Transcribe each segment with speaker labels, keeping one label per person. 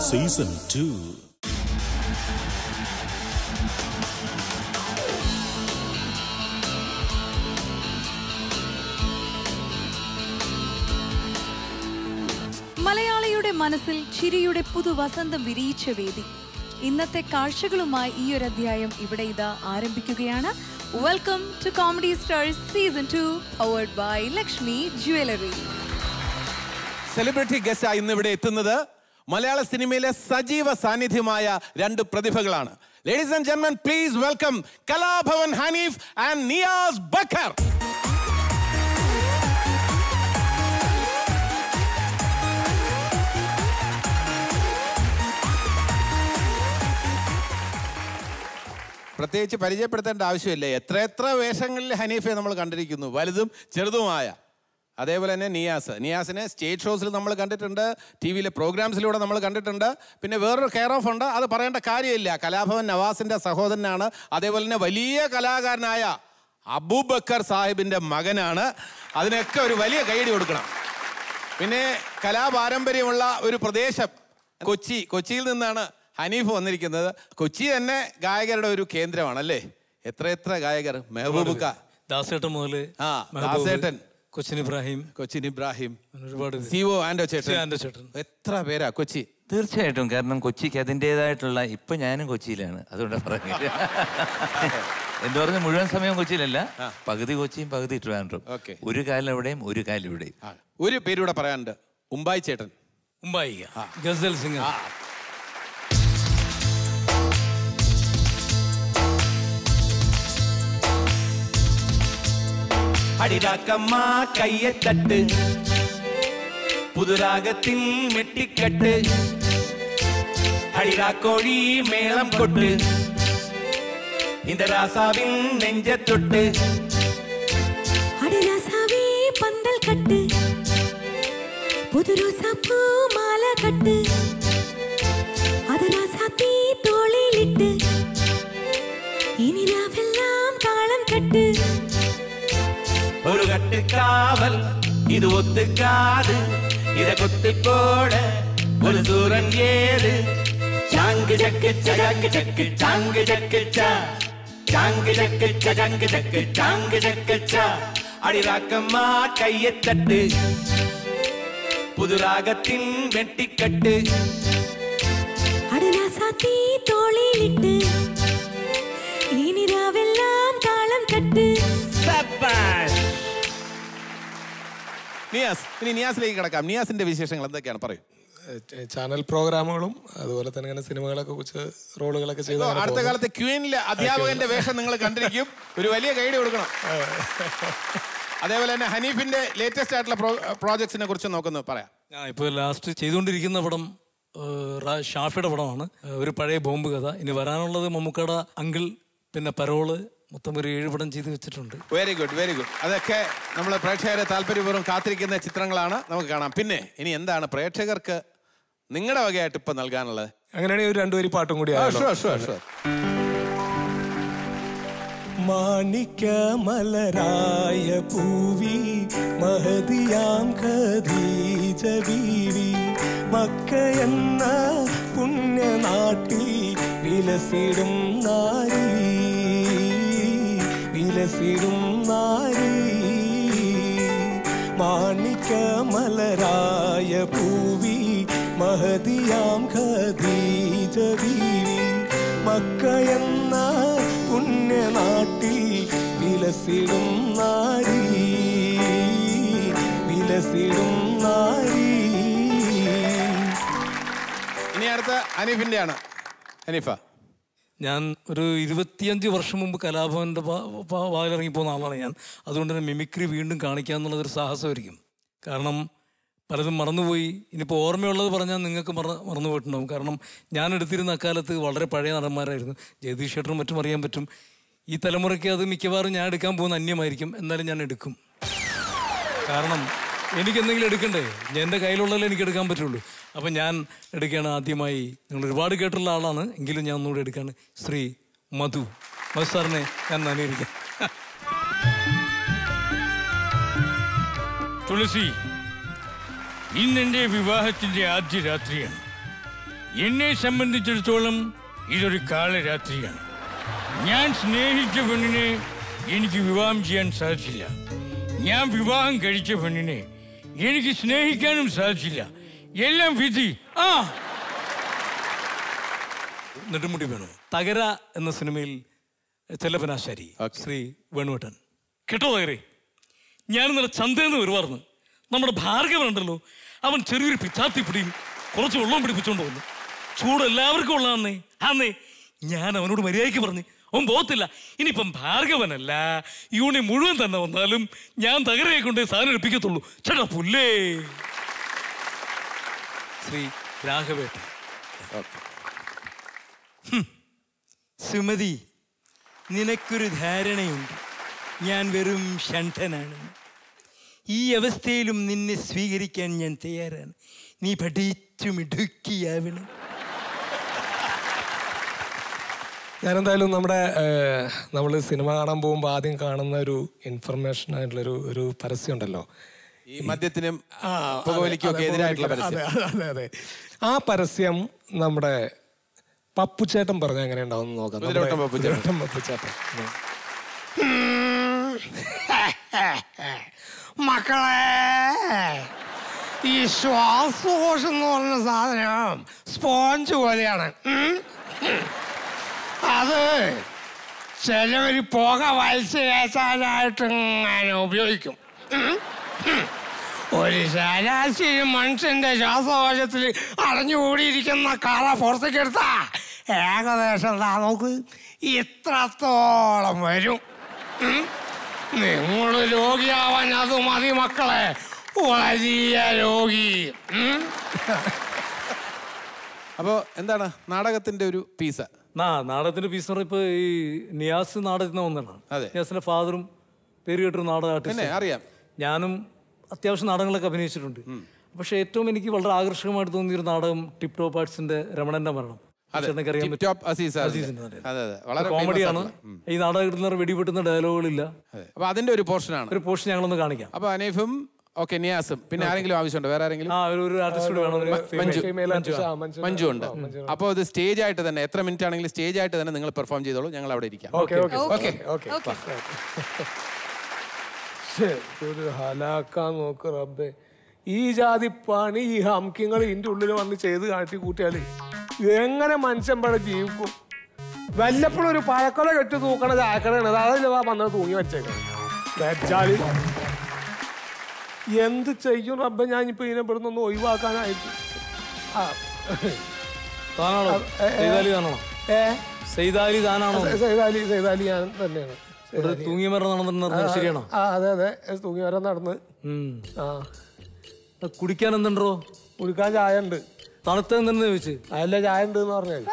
Speaker 1: Season two
Speaker 2: മലയാളിയുടെ മനസ്സിൽ ചിരിയുടെ പുതുവസന്തം വിരിയിച്ച വേദി ഇന്നത്തെ കാഴ്ചകളുമായി ഈ ഒരു അധ്യായം ഇവിടെ ഇതാ ആരംഭിക്കുകയാണ് welcome to comedy stars season two powered by Lakshmi jewellery
Speaker 3: celebrity guest ഇന്ന് ഇവിടെ എത്തുന്നത് മലയാള സിനിമയിലെ സജീവ സാന്നിധ്യമായ രണ്ട് പ്രതിഭകളാണ് ലേഡീസ് ആൻഡ് ജെന്മൻ please welcome Kalabhavan Haneef and Niyas Backer പ്രത്യേകിച്ച് പരിചയപ്പെടുത്തേണ്ട ആവശ്യമില്ല എത്ര എത്ര വേഷങ്ങളിൽ ഹനീഫെ നമ്മൾ കണ്ടിരിക്കുന്നു വലുതും ചെറുതുമായ അതേപോലെ തന്നെ നിയാസ് നിയാസിനെ സ്റ്റേജ് ഷോസിൽ നമ്മൾ കണ്ടിട്ടുണ്ട് ടി വിയിലെ പ്രോഗ്രാംസിലൂടെ നമ്മൾ കണ്ടിട്ടുണ്ട് പിന്നെ വേറൊരു കെയർ ഓഫ് ഉണ്ട് അത് പറയേണ്ട കാര്യമില്ല കലാഭവൻ നവാസിന്റെ സഹോദരനാണ് അതേപോലെ തന്നെ വലിയ കലാകാരനായ അബൂബക്കർ സാഹിബിന്റെ മകനാണ് അതിനൊക്കെ ഒരു വലിയ കൈയടി കൊടുക്കണം പിന്നെ കലാപാരമ്പര്യമുള്ള ഒരു പ്രദേശം കൊച്ചി കൊച്ചിയിൽ നിന്നാണ് ഹനീഫ് വന്നിരിക്കുന്നത് കൊച്ചി തന്നെ ഗായകരുടെ ഒരു കേന്ദ്രമാണ് അല്ലേ എത്ര എത്ര ഗായകർ മെഹബൂബുക്ക
Speaker 4: ദാസേട്ടൻ മുതല്
Speaker 3: ആ
Speaker 4: മെഹബൂബ്,
Speaker 3: ദാസേട്ടൻ
Speaker 4: കൊച്ചിൻ ഇബ്രാഹിം
Speaker 3: കൊച്ചിൻ ഇബ്രാഹിം
Speaker 4: അങ്ങനെ ഒരുപാട് പേര്.
Speaker 3: സി ഒ ആൻഡോ ചേട്ടൻ
Speaker 4: സി. ആൻഡോ ചേട്ടൻ.
Speaker 3: എത്ര പേരാ കൊച്ചി
Speaker 5: തീർച്ചയായിട്ടും കാരണം കൊച്ചിക്ക് അതിൻ്റെതായിട്ടുള്ള ഇപ്പൊ ഞാനും കൊച്ചിയിലാണ് അതുകൊണ്ട് പറഞ്ഞത് എന്ന് പറഞ്ഞ മുഴുവൻ സമയം കൊച്ചിയിലല്ല പകുതി കൊച്ചിയും പകുതി ട്രിവാൻഡ്രം
Speaker 3: Okay.
Speaker 5: ഒരു കാലം എവിടെയും ഒരു കാലം ഇവിടെയും
Speaker 3: ആ, ഒരു പേരൂടെ പറയാനുണ്ട് ഉമ്പായി ചേട്ടൻ
Speaker 4: ഉമ്പായി ഗസൽ സിംഗർ
Speaker 6: അടിരാക്കമ്മ കയ്യത്തട്ട് പുതുരാഗത്തിൽ മെട്ടിക്കെട്ട് അടിരാക്കോഴി മേളം കൊട്ട് இந்த ராசாவின் நெஞ்சத்தொட்டு
Speaker 7: அடராசாவே பந்தல் கட்டு புது ரோசாப்பூ மாலை கட்டு அது ராசாத்தி தோளிலிட்டு இனி ராவெல்லாம் தாளம் கட்டு
Speaker 6: ஒரு கட்டுக்காவல் இது ஒத்துக்காது இத கொத்து போட ஒரு சூரன் ஏது சாங்கு ஜக்கு சஜாங்கு ஜக்கு சாங்கு ஜக்கு சா சாங்கு ஜக்கு சஜாங்கு ஜக்கு சாங்கு ஜக்கு சா அடிராக்கம்மா கையத்தட்டு புது ராகத்தின் வெட்டிக்கட்டு
Speaker 7: அடராசாத்தி தோளிலிட்டு இனி ராவெல்லாம் தாளம் கட்டு
Speaker 6: சப்பாஷ்
Speaker 3: നിയാസ് ഇനി നിയാസിലേക്ക് കിടക്കാം നിയാസിന്റെ വിശേഷങ്ങൾ എന്തൊക്കെയാണ് പറയൂ
Speaker 8: ഏഹ് ചാനൽ പ്രോഗ്രാമുകളും അതുപോലെ തന്നെ ഇങ്ങനെ സിനിമകളൊക്കെ കുറിച്ച് റോളുകളൊക്കെ ചെയ്ത് അങ്ങനെ
Speaker 3: അടുത്ത
Speaker 8: പോകുന്നു.
Speaker 3: കാലത്ത് ക്യൂനിലെ അധ്യാപകന്റെ വേഷം നിങ്ങൾ കണ്ടിരിക്കും ഒരു വലിയ ഗൈഡ് കൊടുക്കണം അതേപോലെ തന്നെ ഹനീഫിന്റെ ലേറ്റസ്റ്റ് ആയിട്ടുള്ള പ്രോജക്ട്സിനെ കുറിച്ച് നോക്കുന്നു പറയാം
Speaker 4: ഞാൻ ഇപ്പോൾ ലാസ്റ്റ് ചെയ്തുകൊണ്ടിരിക്കുന്ന പടം ഏഹ്, റാ- ഷാഫിയുടെ പടമാണ് ഏഹ്, ഒരു പഴയ ബോംബ് കഥ ഇനി വരാനുള്ളത് മമ്മൂക്കട അങ്കിൾ പിന്നെ പരോള് മൊത്തം ഒരു ഏഴ് പടം ചെയ്ത് വെച്ചിട്ടുണ്ട്
Speaker 3: വെരി ഗുഡ് വെരി ഗുഡ് അതൊക്കെ നമ്മൾ പ്രേക്ഷകരെ താല്പര്യപൂർവ്വം കാത്തിരിക്കുന്ന ചിത്രങ്ങളാണ് നമുക്ക് കാണാം പിന്നെ ഇനി എന്താണ് പ്രേക്ഷകർക്ക് നിങ്ങളുടെ വകയായിട്ട് ഇപ്പൊ നൽകാനുള്ളത്
Speaker 8: അങ്ങനെയാണെങ്കിൽ ഒരു രണ്ടുപേരി പാട്ടും കൂടി ആയാലോ?
Speaker 3: ഷുവർ ഷുവർ ഷുവർ
Speaker 8: മാണിക്യ മലരായ പൂവി മഹതിയാം ഖദീജ ബീവി മക്ക എന്ന പുണ്യനാട്ടിൽ വിലസിടും നാരി വിലസിടും നാരി മാണിക്യ മലരായ പൂവി മഹതിയാം ഖദീജ ബീവി മക്ക എന്ന പുണ്യനാട്ടിൽ വിലസിടും നാരി വിലസിടും നാരി
Speaker 3: ഇനി അടുത്ത ഹനീഫിന്റെ ആണ് ഹനീഫ
Speaker 4: ഞാൻ ഒരു ഇരുപത്തിയഞ്ച് വർഷം മുമ്പ് കലാഭവൻ്റെ വാതിലിറങ്ങി പോകുന്ന ആളാണ് ഞാൻ അതുകൊണ്ട് തന്നെ മിമിക്രി വീണ്ടും കാണിക്കുക എന്നുള്ളത് ഒരു സാഹസമായിരിക്കും കാരണം പലതും മറന്നുപോയി ഇനിയിപ്പോൾ ഓർമ്മയുള്ളത് പറഞ്ഞാൽ നിങ്ങൾക്ക് മറ മറന്നു പോയിട്ടുണ്ടാവും കാരണം ഞാൻ എടുത്തിരുന്ന അക്കാലത്ത് വളരെ പഴയ നടന്മാരായിരുന്നു ജഗദീഷ് ചേട്ടനും മറ്റും അറിയാൻ പറ്റും ഈ തലമുറയ്ക്ക് അത് മിക്കവാറും ഞാൻ എടുക്കാൻ പോകുന്ന അന്യമായിരിക്കും എന്നാലും ഞാൻ എടുക്കും കാരണം എനിക്ക് എന്തെങ്കിലും എടുക്കണ്ടേ ഞാൻ എൻ്റെ കയ്യിലുള്ളതല്ലേ എനിക്ക് എടുക്കാൻ പറ്റുള്ളൂ അപ്പം ഞാൻ എടുക്കുകയാണ് ആദ്യമായി നിങ്ങൾ ഒരുപാട് കേട്ടുള്ള ആളാണ് എങ്കിലും ഞാൻ ഒന്നുകൂടെ എടുക്കുകയാണ് ശ്രീ മധു മധു സാറിനെ ഞാൻ നനയിരിക്കാം
Speaker 9: തുളസി ഇന്നെന്റെ വിവാഹത്തിന്റെ ആദ്യ രാത്രിയാണ്
Speaker 1: എന്നെ സംബന്ധിച്ചിടത്തോളം ഇതൊരു കാലരാത്രിയാണ് ഞാൻ സ്നേഹിച്ച പെണ്ണിനെ എനിക്ക് വിവാഹം ചെയ്യാൻ സാധിച്ചില്ല ഞാൻ വിവാഹം കഴിച്ച പെണ്ണിനെ എനിക്ക് സ്നേഹിക്കാനും സാധിച്ചില്ല എല്ലാം വിധി ആ
Speaker 4: നെടുമുടി വേണു തകര എന്ന സിനിമയിൽ ചെല്ലപ്പനാശാരി ശ്രീ വേണുവേട്ടൻ കേട്ടോ തകരെ ഞാൻ ഇന്നലെ ചന്തയെന്ന് വരുമായിരുന്നു നമ്മുടെ ഭാർഗവൻ ഉണ്ടല്ലോ അവൻ ചെറിയൊരു പിച്ചാത്തി പിടിയും കുറച്ച് വെള്ളം പിടിപ്പിച്ചോണ്ട് വന്നു ചൂട് എല്ലാവർക്കും ഉള്ളതാന്നേ ആന്നേ ഞാൻ അവനോട് മര്യാദയ്ക്ക് പറഞ്ഞു അവൻ പോകത്തില്ല ഇനിയിപ്പം ഭാർഗവനല്ല യൂണി മുഴുവൻ തന്നെ വന്നാലും ഞാൻ തകരയെ കൊണ്ടേ സാധനം എടുപ്പിക്കത്തുള്ളൂ ചേട്ടാ പുല്ലേ ശ്രീ രാഘവേട്ടൻ
Speaker 9: സുമതി നിനക്കൊരു ധാരണയുണ്ട് ഞാൻ വെറും ഷണ്ഠനാണെന്ന് ഈ അവസ്ഥയിലും നിന്നെ സ്വീകരിക്കാൻ ഞാൻ തയ്യാറാണ് നീ പഠിച്ചു മിടുക്കിയാവണം
Speaker 8: ഞാനെന്തായാലും നമ്മുടെ നമ്മൾ സിനിമ കാണാൻ പോകുമ്പോൾ ആദ്യം കാണുന്ന ഒരു ഇൻഫർമേഷൻ ആയിട്ടുള്ളൊരു ഒരു പരസ്യം ഉണ്ടല്ലോ
Speaker 3: ഈ മദ്യത്തിനും
Speaker 8: ആ,
Speaker 3: പുകവലിക്കും ഒക്കെ
Speaker 8: അതെ,
Speaker 3: എതിരായിട്ടുള്ള
Speaker 8: അതെ,
Speaker 3: പരസ്യം
Speaker 8: അതെ, അതെ അതെ ആ പരസ്യം നമ്മുടെ പപ്പുച്ചേട്ടൻ പറഞ്ഞ എങ്ങനെ ഉണ്ടാവും നോക്കാം നമ്മുടെ
Speaker 3: കുതിരവട്ടം പപ്പുച്ചേട്ടൻ.
Speaker 8: കുതിരവട്ടം പപ്പുച്ചേട്ടൻ
Speaker 10: മക്കളെ ഈ ശ്വാസകോശം എന്ന് പറഞ്ഞ സാധനം സ്പോഞ്ച് പോലെയാണ് ഉം. അത് ചിലവർ പുക വലിച്ചു കയറ്റാനായിട്ട് ഇങ്ങനെ ഉപയോഗിക്കും ഉം. ഉം. ഒരു ശരാശരി മനുഷ്യന്റെ ശ്വാസകോശത്തിൽ അടഞ്ഞുകൂടിയിരിക്കുന്ന കറ പുറത്തേക്ക് എടുത്താ ഏകദേശം ദാ നോക്ക് ഇത്രത്തോളം വരും ഉം. നിങ്ങൾ രോഗിയാവാൻ അത് മതി മക്കളെ വലിയ രോഗി ഉം.
Speaker 3: അപ്പോൾ എന്താണ് നാടകത്തിന്റെ ഒരു പീസ
Speaker 4: നാ നാടകത്തിന്റെ പീസ് എന്ന് ഇപ്പൊ ഈ നിയാസ് നാടകത്തിൽ നിന്ന് വന്നതാണ്
Speaker 3: അതെ.
Speaker 4: നിയാസിന്റെ ഫാദറും പേര് കേട്ടൊരു നാടക
Speaker 3: പിന്നെ
Speaker 4: ആർട്ടിസ്റ്റ്
Speaker 3: അറിയാം
Speaker 4: ഞാനും അത്യാവശ്യം നാടകങ്ങളൊക്കെ അഭിനയിച്ചിട്ടുണ്ട് പക്ഷെ ഏറ്റവും എനിക്ക് വളരെ ആകർഷകമായിട്ട് തോന്നിയ ഒരു നാടകം ടിപ് ടോപ്പ് ആർട്സിന്റെ രമണന്റെ മരണം
Speaker 3: അതെ
Speaker 4: ചേട്ടനൊക്കെ അറിയാൻ
Speaker 3: ടിപ്
Speaker 4: പറ്റും
Speaker 3: ടോപ്പ് അസീസ് സാറിന്റെ.
Speaker 4: അസീസിന്റെ നാടകം.
Speaker 3: അതെ അതെ വളരെ
Speaker 4: കോമഡിയാണ്
Speaker 3: famous ആയിട്ടുള്ള. ഉം.
Speaker 4: ഈ നാടകത്തിൽ നിന്ന് വെടിപെട്ടുന്ന ഡയലോഗുകളില്ല
Speaker 3: അതെ. അപ്പൊ അതിന്റെ ഒരു പോർഷനാണ്
Speaker 4: ഒരു പോർഷൻ ഞങ്ങളൊന്ന് കാണിക്കാം
Speaker 3: അപ്പൊ അനീഫും ഓക്കെ നിയാസും പിന്നെ ആരെങ്കിലും ആവശ്യമുണ്ടോ വേറെ ആരെങ്കിലും
Speaker 4: ആ ഒരു ഒരു ആർട്ടിസ്റ്റ് വേണം ഒരു female.
Speaker 3: Manju
Speaker 8: female
Speaker 4: Manju,
Speaker 8: artist,
Speaker 4: ആ.
Speaker 8: ആ, മഞ്ജു.
Speaker 3: മഞ്ജു ഉണ്ട് അപ്പോൾ ഇത് സ്റ്റേജ് ആയിട്ട് തന്നെ എത്ര മിനിറ്റ് ആണെങ്കിലും സ്റ്റേജ് ആയിട്ട് തന്നെ നിങ്ങൾ പെർഫോം ചെയ്തോളൂ ഞങ്ങൾ അവിടെ ഇരിക്കാം
Speaker 8: ഓക്കെ ഓക്കെ
Speaker 3: ഓക്കെ
Speaker 8: ഓക്കെ ഒരു ഹലാക്കാൻ നോക്ക് റബ്ബേ ഈ ജാതി പണി ഈ ഹംക്കിങ്ങൾ ഇതിന്റെ ഉള്ളിൽ വന്ന് ചെയ്ത് കാട്ടി കൂട്ടിയാല് എങ്ങനെ മനുഷ്യൻ ഇവിടെ ജീവിക്കും വല്ലപ്പോഴും ഒരു പഴക്കൊല കെട്ടി തൂക്കണ ചായക്കടയാണ് അതിൽ വന്നത് തൂങ്ങി വെച്ചേക്കണം വെച്ചാല് എന്ത് ചെയ്യും റബ്ബെ ഞാൻ ഇപ്പൊ ഇതിനെ ഇവിടെ നിന്ന് ഒഴിവാക്കാനായിട്ട് ആ
Speaker 4: താനാണോ സെയ്താലി താനാണോ
Speaker 8: ഏ
Speaker 4: സെയ്താലി താനാണോ
Speaker 8: സൈതാലി സൈതാലി ഞാൻ തന്നെയാണ്
Speaker 4: ഇവിടെ തൂങ്ങി മരണം നടന്നിരുന്നത് ശരിയാണോ
Speaker 8: ആ അതെ അതെ തൂങ്ങി വരാൻ നടന്ന്
Speaker 4: ഉം.
Speaker 8: ആ
Speaker 4: ആ, കുടിക്കാൻ എന്തുണ്ടോ
Speaker 8: കുടിക്കാൻ ചായ ഉണ്ട്
Speaker 4: തണുത്ത എന്തെന്ന് ചോദിച്ചു
Speaker 8: അതല്ല ചായ ഉണ്ട് എന്ന് പറഞ്ഞാൽ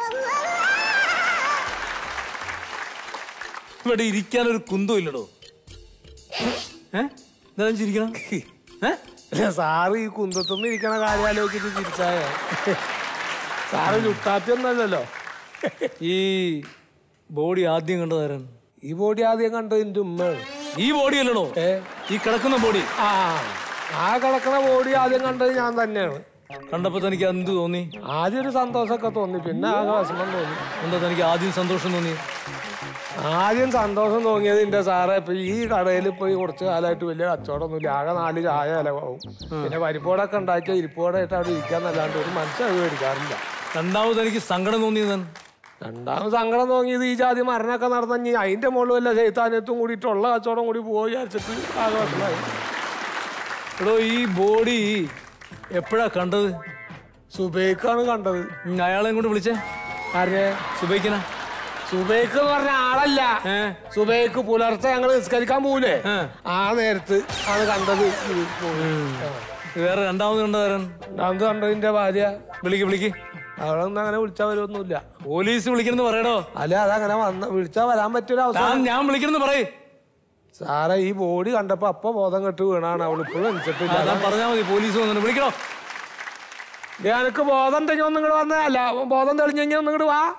Speaker 4: ഇവിടെ ഇരിക്കാൻ ഒരു കുന്തം ഇല്ലടോ ഏ എന്താ ചിരിക്കണം ഏ
Speaker 8: അല്ല സാറ് ഈ കുന്തത്തുനിന്ന് ഇരിക്കണ കാര്യം ആലോചിച്ചിട്ട് ചിരിച്ചായ സാറ് ചുട്ടാപ്പിയൊന്നല്ലല്ലോ
Speaker 4: ഈ ബോഡി ആദ്യം കണ്ടതാരാണ്
Speaker 8: ഈ ബോഡി ആദ്യം കണ്ടത് എൻ്റെ ഉമ്മയാണ്
Speaker 4: ഈ ബോഡി അല്ലടോ
Speaker 8: ഏ
Speaker 4: ഈ കിടക്കുന്ന ബോഡി
Speaker 8: ആ ആ കിടക്കണ ബോഡി ആദ്യം കണ്ടത് ഞാൻ തന്നെയാണ്
Speaker 4: കണ്ടപ്പോ തനിക്ക് എന്ത് തോന്നി
Speaker 8: ആദ്യം ഒരു സന്തോഷമൊക്കെ തോന്നി പിന്നെ ആകെ വിഷമം തോന്നി
Speaker 4: എന്താ തനിക്ക് ആദ്യം സന്തോഷം തോന്നി
Speaker 8: ആദ്യം സന്തോഷം തോന്നിയത് എന്റെ സാറേ ഇപ്പൊ ഈ കടയിൽ പോയി കുറച്ച് കാലമായിട്ട് വലിയ കച്ചവടമൊന്നുമില്ല ആകെ നാല് ചായ ചിലവാകും പിന്നെ പരിപ്പോടൊക്കെ ഉണ്ടാക്കിയ ഇരിപ്പോടായിട്ട് അവിടെ ഇരിക്കാന്നല്ലാണ്ട് ഒരു മനുഷ്യൻ അത് മേടിക്കാറില്ല
Speaker 4: രണ്ടാമത് എനിക്ക് സങ്കടം തോന്നിയതാണ്
Speaker 8: രണ്ടാമത് സങ്കടം തോന്നിയത് ഈ ജാതി മരണമൊക്കെ നടന്നു അതിന്റെ മുകളിൽ വല്ല ചൈത്താന്യത്തും കൂടിയിട്ടുള്ള കച്ചവടം കൂടി പോയി വിചാരിച്ചിട്ട് ആകെ വിഷമായി
Speaker 4: എടോ ഈ ബോഡി എപ്പോഴാ കണ്ടത്
Speaker 8: സുബൈക്കാണ് കണ്ടത്
Speaker 4: ഉം, അയാളെയും കൊണ്ട് വിളിച്ചേ
Speaker 8: ആരെ
Speaker 4: സുബൈക്കനാ
Speaker 8: സുബൈക്ക് എന്ന് പറഞ്ഞ ആളല്ല
Speaker 4: ഏ
Speaker 8: സുബൈക്ക് പുലർച്ചെ ഞങ്ങൾ നിസ്കരിക്കാൻ പോകൂലേ
Speaker 4: ഏ.
Speaker 8: ആ നേരത്ത് ആണ് കണ്ടത് ഇത് പോയി. ആ.
Speaker 4: വേറെ രണ്ടാമത് കണ്ടതാരൻ
Speaker 8: രണ്ടാമത് കണ്ടതിന്റെ ഭാര്യ
Speaker 4: വിളിക്ക് വിളിക്ക്
Speaker 8: അവളൊന്നും അങ്ങനെ വിളിച്ചാൽ വരുമൊന്നുമില്ല
Speaker 4: പോലീസ് വിളിക്കണമെന്ന് പറയടോ
Speaker 8: അല്ല അതങ്ങനെ വന്ന വിളിച്ചാൽ വരാൻ പറ്റിയൊരു
Speaker 4: താൻ
Speaker 8: അവസരം
Speaker 4: ഞാൻ വിളിക്കണമെന്ന് പറയേ
Speaker 8: സാറേ ഈ ബോഡി കണ്ടപ്പോ അപ്പൊ ബോധം കെട്ട് വീണാണ് അവൾ ഇപ്പോഴും അനുസരിച്ചില്ല
Speaker 4: താൻ പറഞ്ഞാൽ മതി പോലീസ് വന്നിട്ട് വിളിക്കണോ
Speaker 8: എനിക്ക് ബോധം ഉണ്ടെങ്കിൽ ഒന്ന് ഇങ്ങോട്ട് വന്നേ അല്ല ബോധം തെളിഞ്ഞെങ്കിൽ ഒന്ന് ഇങ്ങോട്ട് വാ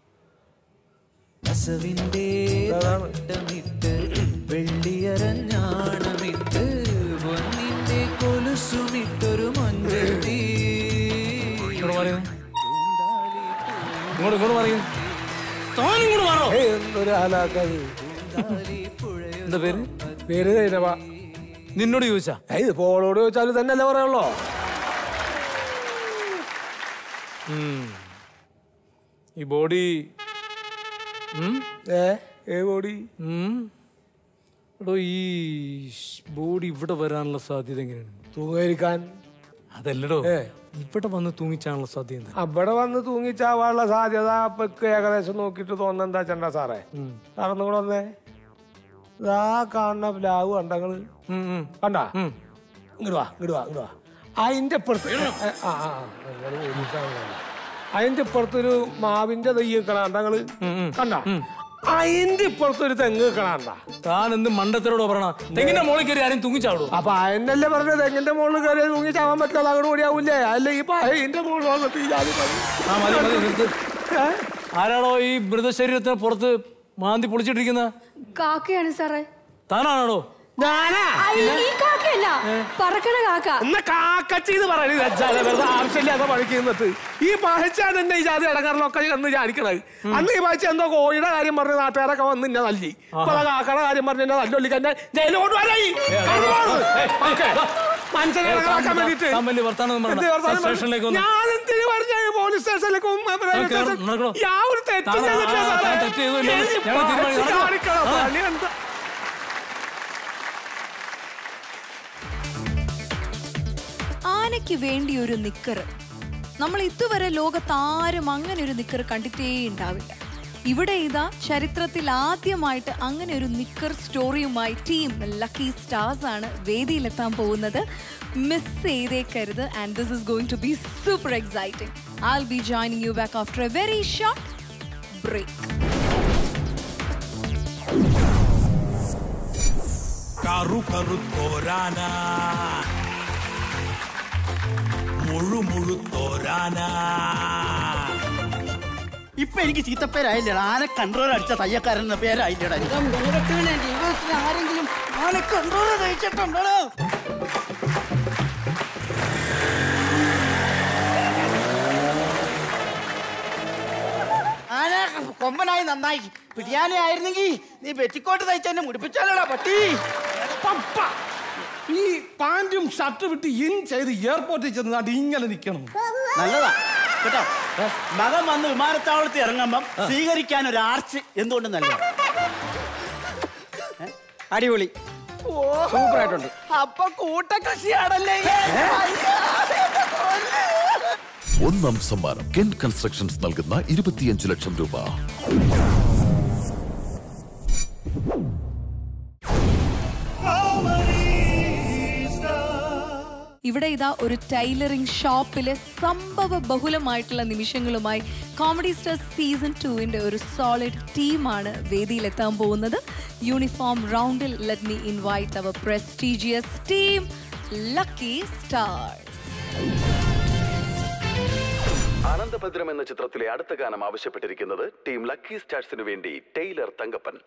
Speaker 9: അസവിന്റെ
Speaker 8: അതാണ്.
Speaker 9: തട്ടമിട്ട് വെള്ളിയരഞ്ഞാണമിട്ട് പൊന്നിന്റെ കൊലുസുമിട്ടൊരു മൊഞ്ചത്തി
Speaker 4: ഇവിടെ പറയുന്നത് ഇങ്ങോട്ട് ഇങ്ങോട്ട് പറയും താനും കൂടെ മാറോ
Speaker 8: ഏയ്, എന്തൊരു ഹലാക്കത്
Speaker 4: എന്താ പേര്
Speaker 8: പേര് സൈനബ
Speaker 4: നിന്നോട് ചോദിച്ചാ
Speaker 8: ഏയ് ഇതിപ്പോ ഓളോട് ചോദിച്ചാൽ തന്നെയല്ലേ പറയുള്ളൂ
Speaker 4: ഈ ബോഡി
Speaker 8: ഏ ഏ ബോഡി
Speaker 4: എടോ ഈ ബോഡി ഇവിടെ വരാനുള്ള സാധ്യത എങ്ങനെയാണ്
Speaker 8: തൂങ്ങിയിരിക്കാൻ
Speaker 4: അതല്ലടോ
Speaker 8: ഏ.
Speaker 4: ഇവിടെ വന്ന് തൂങ്ങിച്ചാനുള്ള സാധ്യത എന്താ
Speaker 8: അവിടെ വന്ന് തൂങ്ങിച്ചാവാനുള്ള സാധ്യത ഇപ്പൊ ഏകദേശം നോക്കിയിട്ട് തോന്നുന്ന എന്താ ചെണ്ട സാറേ സാറൊന്നും കൂടെ വന്നേ ഇതാ കാണുന്ന പ്ലാവ് കണ്ടങ്ങള് കണ്ടാ ഇങ്ങോട്ട് വാ ഇങ്ങോട്ട് വാ ഇങ്ങോട്ട് വാ അതിന്റെ ഇപ്പുറത്ത് ഏ, ആ ആ ആ, നിങ്ങള് പോലീസാണല്ലോ. അതിന്റെ ഇപ്പുറത്തൊരു മാവിന്റെ തെയ്യ് കണാണ്ടങ്ങള് കണ്ടാ അതിന്റെ ഇപ്പുറത്തൊരു തെങ്ങ് വെക്കണണ്ട
Speaker 4: താൻ എന്ത് മണ്ടത്തരോടോ പറയണ തെങ്ങിന്റെ മോളിൽ കയറി ആരും തൂങ്ങിച്ചാടോ
Speaker 8: അപ്പൊ അതിനല്ലേ പറഞ്ഞത് തെങ്ങിന്റെ മുകളിൽ കയറി തൂങ്ങി ചാവാൻ പറ്റില്ല അങ്ങോട്ട് ഓടിയാവൂലേ അല്ല ഈ അതിന്റെ മുകളിൽ വന്നിട്ട് ഈ ജാതി പണി.
Speaker 4: ആ മതി മതി നിർത്ത്. ആരാടോ ഈ മൃതശരീരത്തിന് പുറത്ത് മാന്തി പൊളിച്ചിട്ടിരിക്കുന്ന
Speaker 7: കാക്കയാണ് സാറേ
Speaker 4: താനാണോ
Speaker 8: ഞാനാ
Speaker 7: അയ്യോ, ഈ കാക്കയല്ല പറക്കണ കാക്ക
Speaker 8: എന്നാ കാക്കച്ചീന്ന് പറയണത് വെച്ചാല് വെറുതെ ആവശ്യമില്ലാത്ത പണിക്ക് നിന്നിട്ട് ഈ പഹച്ചാൻ എന്നെ ഈ ജാതി ഇടങ്ങാറിലൊക്കെ എന്ന് വിചാരിക്കണത് അന്ന് ഈ പഹച്ച എന്തോ കോഴിയുടെ കാര്യം പറഞ്ഞ് നാട്ടുകാരൊക്കെ വന്ന് എന്നെ തല്ലി ഇപ്പൊ ആ കാക്കയുടെ കാര്യം പറഞ്ഞ് എന്നെ തല്ലൊള്ളിക്ക് എന്നെ ജയിലോട്ട് വരായി മനുഷ്യനെ ഇടങ്ങാറാക്കാൻ വേണ്ടിട്ട്
Speaker 4: താൻ വലിയ വർത്താനം ഒന്നും
Speaker 8: എന്ത്
Speaker 4: പറയണ്ട.
Speaker 8: വർത്താനം
Speaker 4: സ്റ്റേഷനിലേക്ക് വന്ന്
Speaker 8: ഞാൻ എന്തിനു പറഞ്ഞ പോലീസ് സ്റ്റേഷനിലേക്ക് ഉം, ഉം, റെയിൽവേ
Speaker 4: കേറ്,
Speaker 8: സ്റ്റേഷൻ-
Speaker 4: നടക്കണോ?
Speaker 8: യാതൊരു തെറ്റും
Speaker 4: താൻ-
Speaker 8: ചെയ്തിട്ടില്ല
Speaker 4: ആ,
Speaker 8: സാറേ.
Speaker 4: താൻ തെറ്റ് ചെയ്തില്ല.
Speaker 8: എനിക്ക്
Speaker 4: ഞങ്ങൾ തീരുമാനിക്കാം.
Speaker 8: പഹച്ച് കാണിക്കണം.
Speaker 4: ആ.
Speaker 8: പണി എന്താ
Speaker 2: ആനയ്ക്ക് വേണ്ടി ഒരു നിക്കർ നമ്മൾ ഇതുവരെ ലോകത്താരും അങ്ങനെ ഒരു നിക്കർ കണ്ടിട്ടേ ഉണ്ടാവില്ല ഇവിടെ ഇതാ ചരിത്രത്തിൽ ആദ്യമായിട്ട് അങ്ങനെ ഒരു നിക്കർ സ്റ്റോറിയുമായി ടീം ലക്കി സ്റ്റാർസ് ആണ് വേദിയിലെത്താൻ പോകുന്നത് മിസ് ചെയ്തേക്കരുത് and this is going to be super exciting I be joining you back after a very short break
Speaker 6: കറു കറുത്തോരാന മുഴു മുഴുത്തോരാന
Speaker 11: ഇപ്പൊ എനിക്ക് ചീത്തപ്പേരായില്ലടാ ആനെ കൺട്രോൾ അടിച്ച തയ്യക്കാരൻ എന്ന പേരായില്ലടാ ജീവിതത്തിൽ ആരെങ്കിലും ആനെ കൺട്രോൾ കഴിച്ചിട്ടുണ്ടോ ആന കൊമ്പനായി നന്നായി പിടിയാനെ ആയിരുന്നെങ്കിൽ നീ പെറ്റിക്കോട്ട് തയ്ച്ച് എന്നെ മുടിപ്പിച്ചാലോടാ പട്ടി
Speaker 12: പപ്പ ഈ പാന്റും ഷർട്ട് വിട്ട് ഇൻ ചെയ്ത് എയർപോർട്ടിൽ ചെന്ന് ദാണ്ട് ഇങ്ങനെ നിൽക്കണം
Speaker 11: നല്ലതാ കേട്ടോ മകൻ വന്ന് വിമാനത്താവളത്തിൽ ഇറങ്ങുമ്പം സ്വീകരിക്കാൻ ഒരു ആർച്ച് എന്തുകൊണ്ട് നല്ലതാ ഏ? അടിപൊളി സൂപ്പർ ആയിട്ടുണ്ട് അപ്പൊ കൂട്ടകൃഷിയാണല്ലേ
Speaker 13: ഒന്നാം സമ്മാനം കെൻ കൺസ്ട്രക്ഷൻസ് നൽകുന്ന ഇരുപത്തിയഞ്ച് ലക്ഷം രൂപ
Speaker 2: ഇവിടെ ഇതാ ഒരു ടൈലറിംഗ് ഷോപ്പിലെ സംഭവ ബഹുലമായിട്ടുള്ള നിമിഷങ്ങളുമായി കോമഡി സ്റ്റാർ സീസൺ ടുവിന്റെ ഒരു സോളിഡ് ടീമാണ് വേദിയിലെത്താൻ പോകുന്നത് യൂണിഫോം റൗണ്ടിൽ let me invite our prestigious team lucky stars
Speaker 14: Ananthabhadram എന്ന ചിത്രത്തിലെ അടുത്ത ഗാനം ആവശ്യപ്പെട്ടിരിക്കുന്നത് ടീം ലക്കി സ്റ്റാർസിനു വേണ്ടി ടൈലർ തങ്കപ്പൻ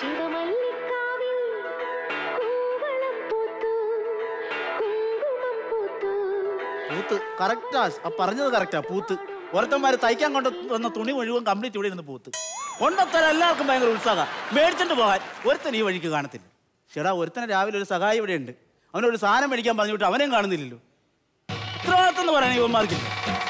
Speaker 11: പൂത്ത് കറക്റ്റാ പറഞ്ഞത് കറക്റ്റാ പൂത്ത് ഒരുത്തന്മാര് തയ്ക്കാൻ കൊണ്ട് വന്ന തുണി മുഴുവൻ കംപ്ലീറ്റ് ഇവിടെ നിന്ന് പൂത്ത് കൊണ്ടത്തരാൻ എല്ലാവർക്കും ഭയങ്കര ഉത്സാഹം മേടിച്ചിട്ട് പോകാൻ ഒരുത്തൻ ഈ വഴിക്ക് കാണത്തില്ല ചേടാ ഒരുത്തനെ രാവിലെ ഒരു സഹായി ഇവിടെ ഉണ്ട് അവനൊരു സാധനം മേടിക്കാൻ പറഞ്ഞു വിട്ട് അവനെയും കാണുന്നില്ലല്ലോ ഉത്തരവാദിത്തം എന്ന് പറയാൻ ഇവന്മാർക്കില്ല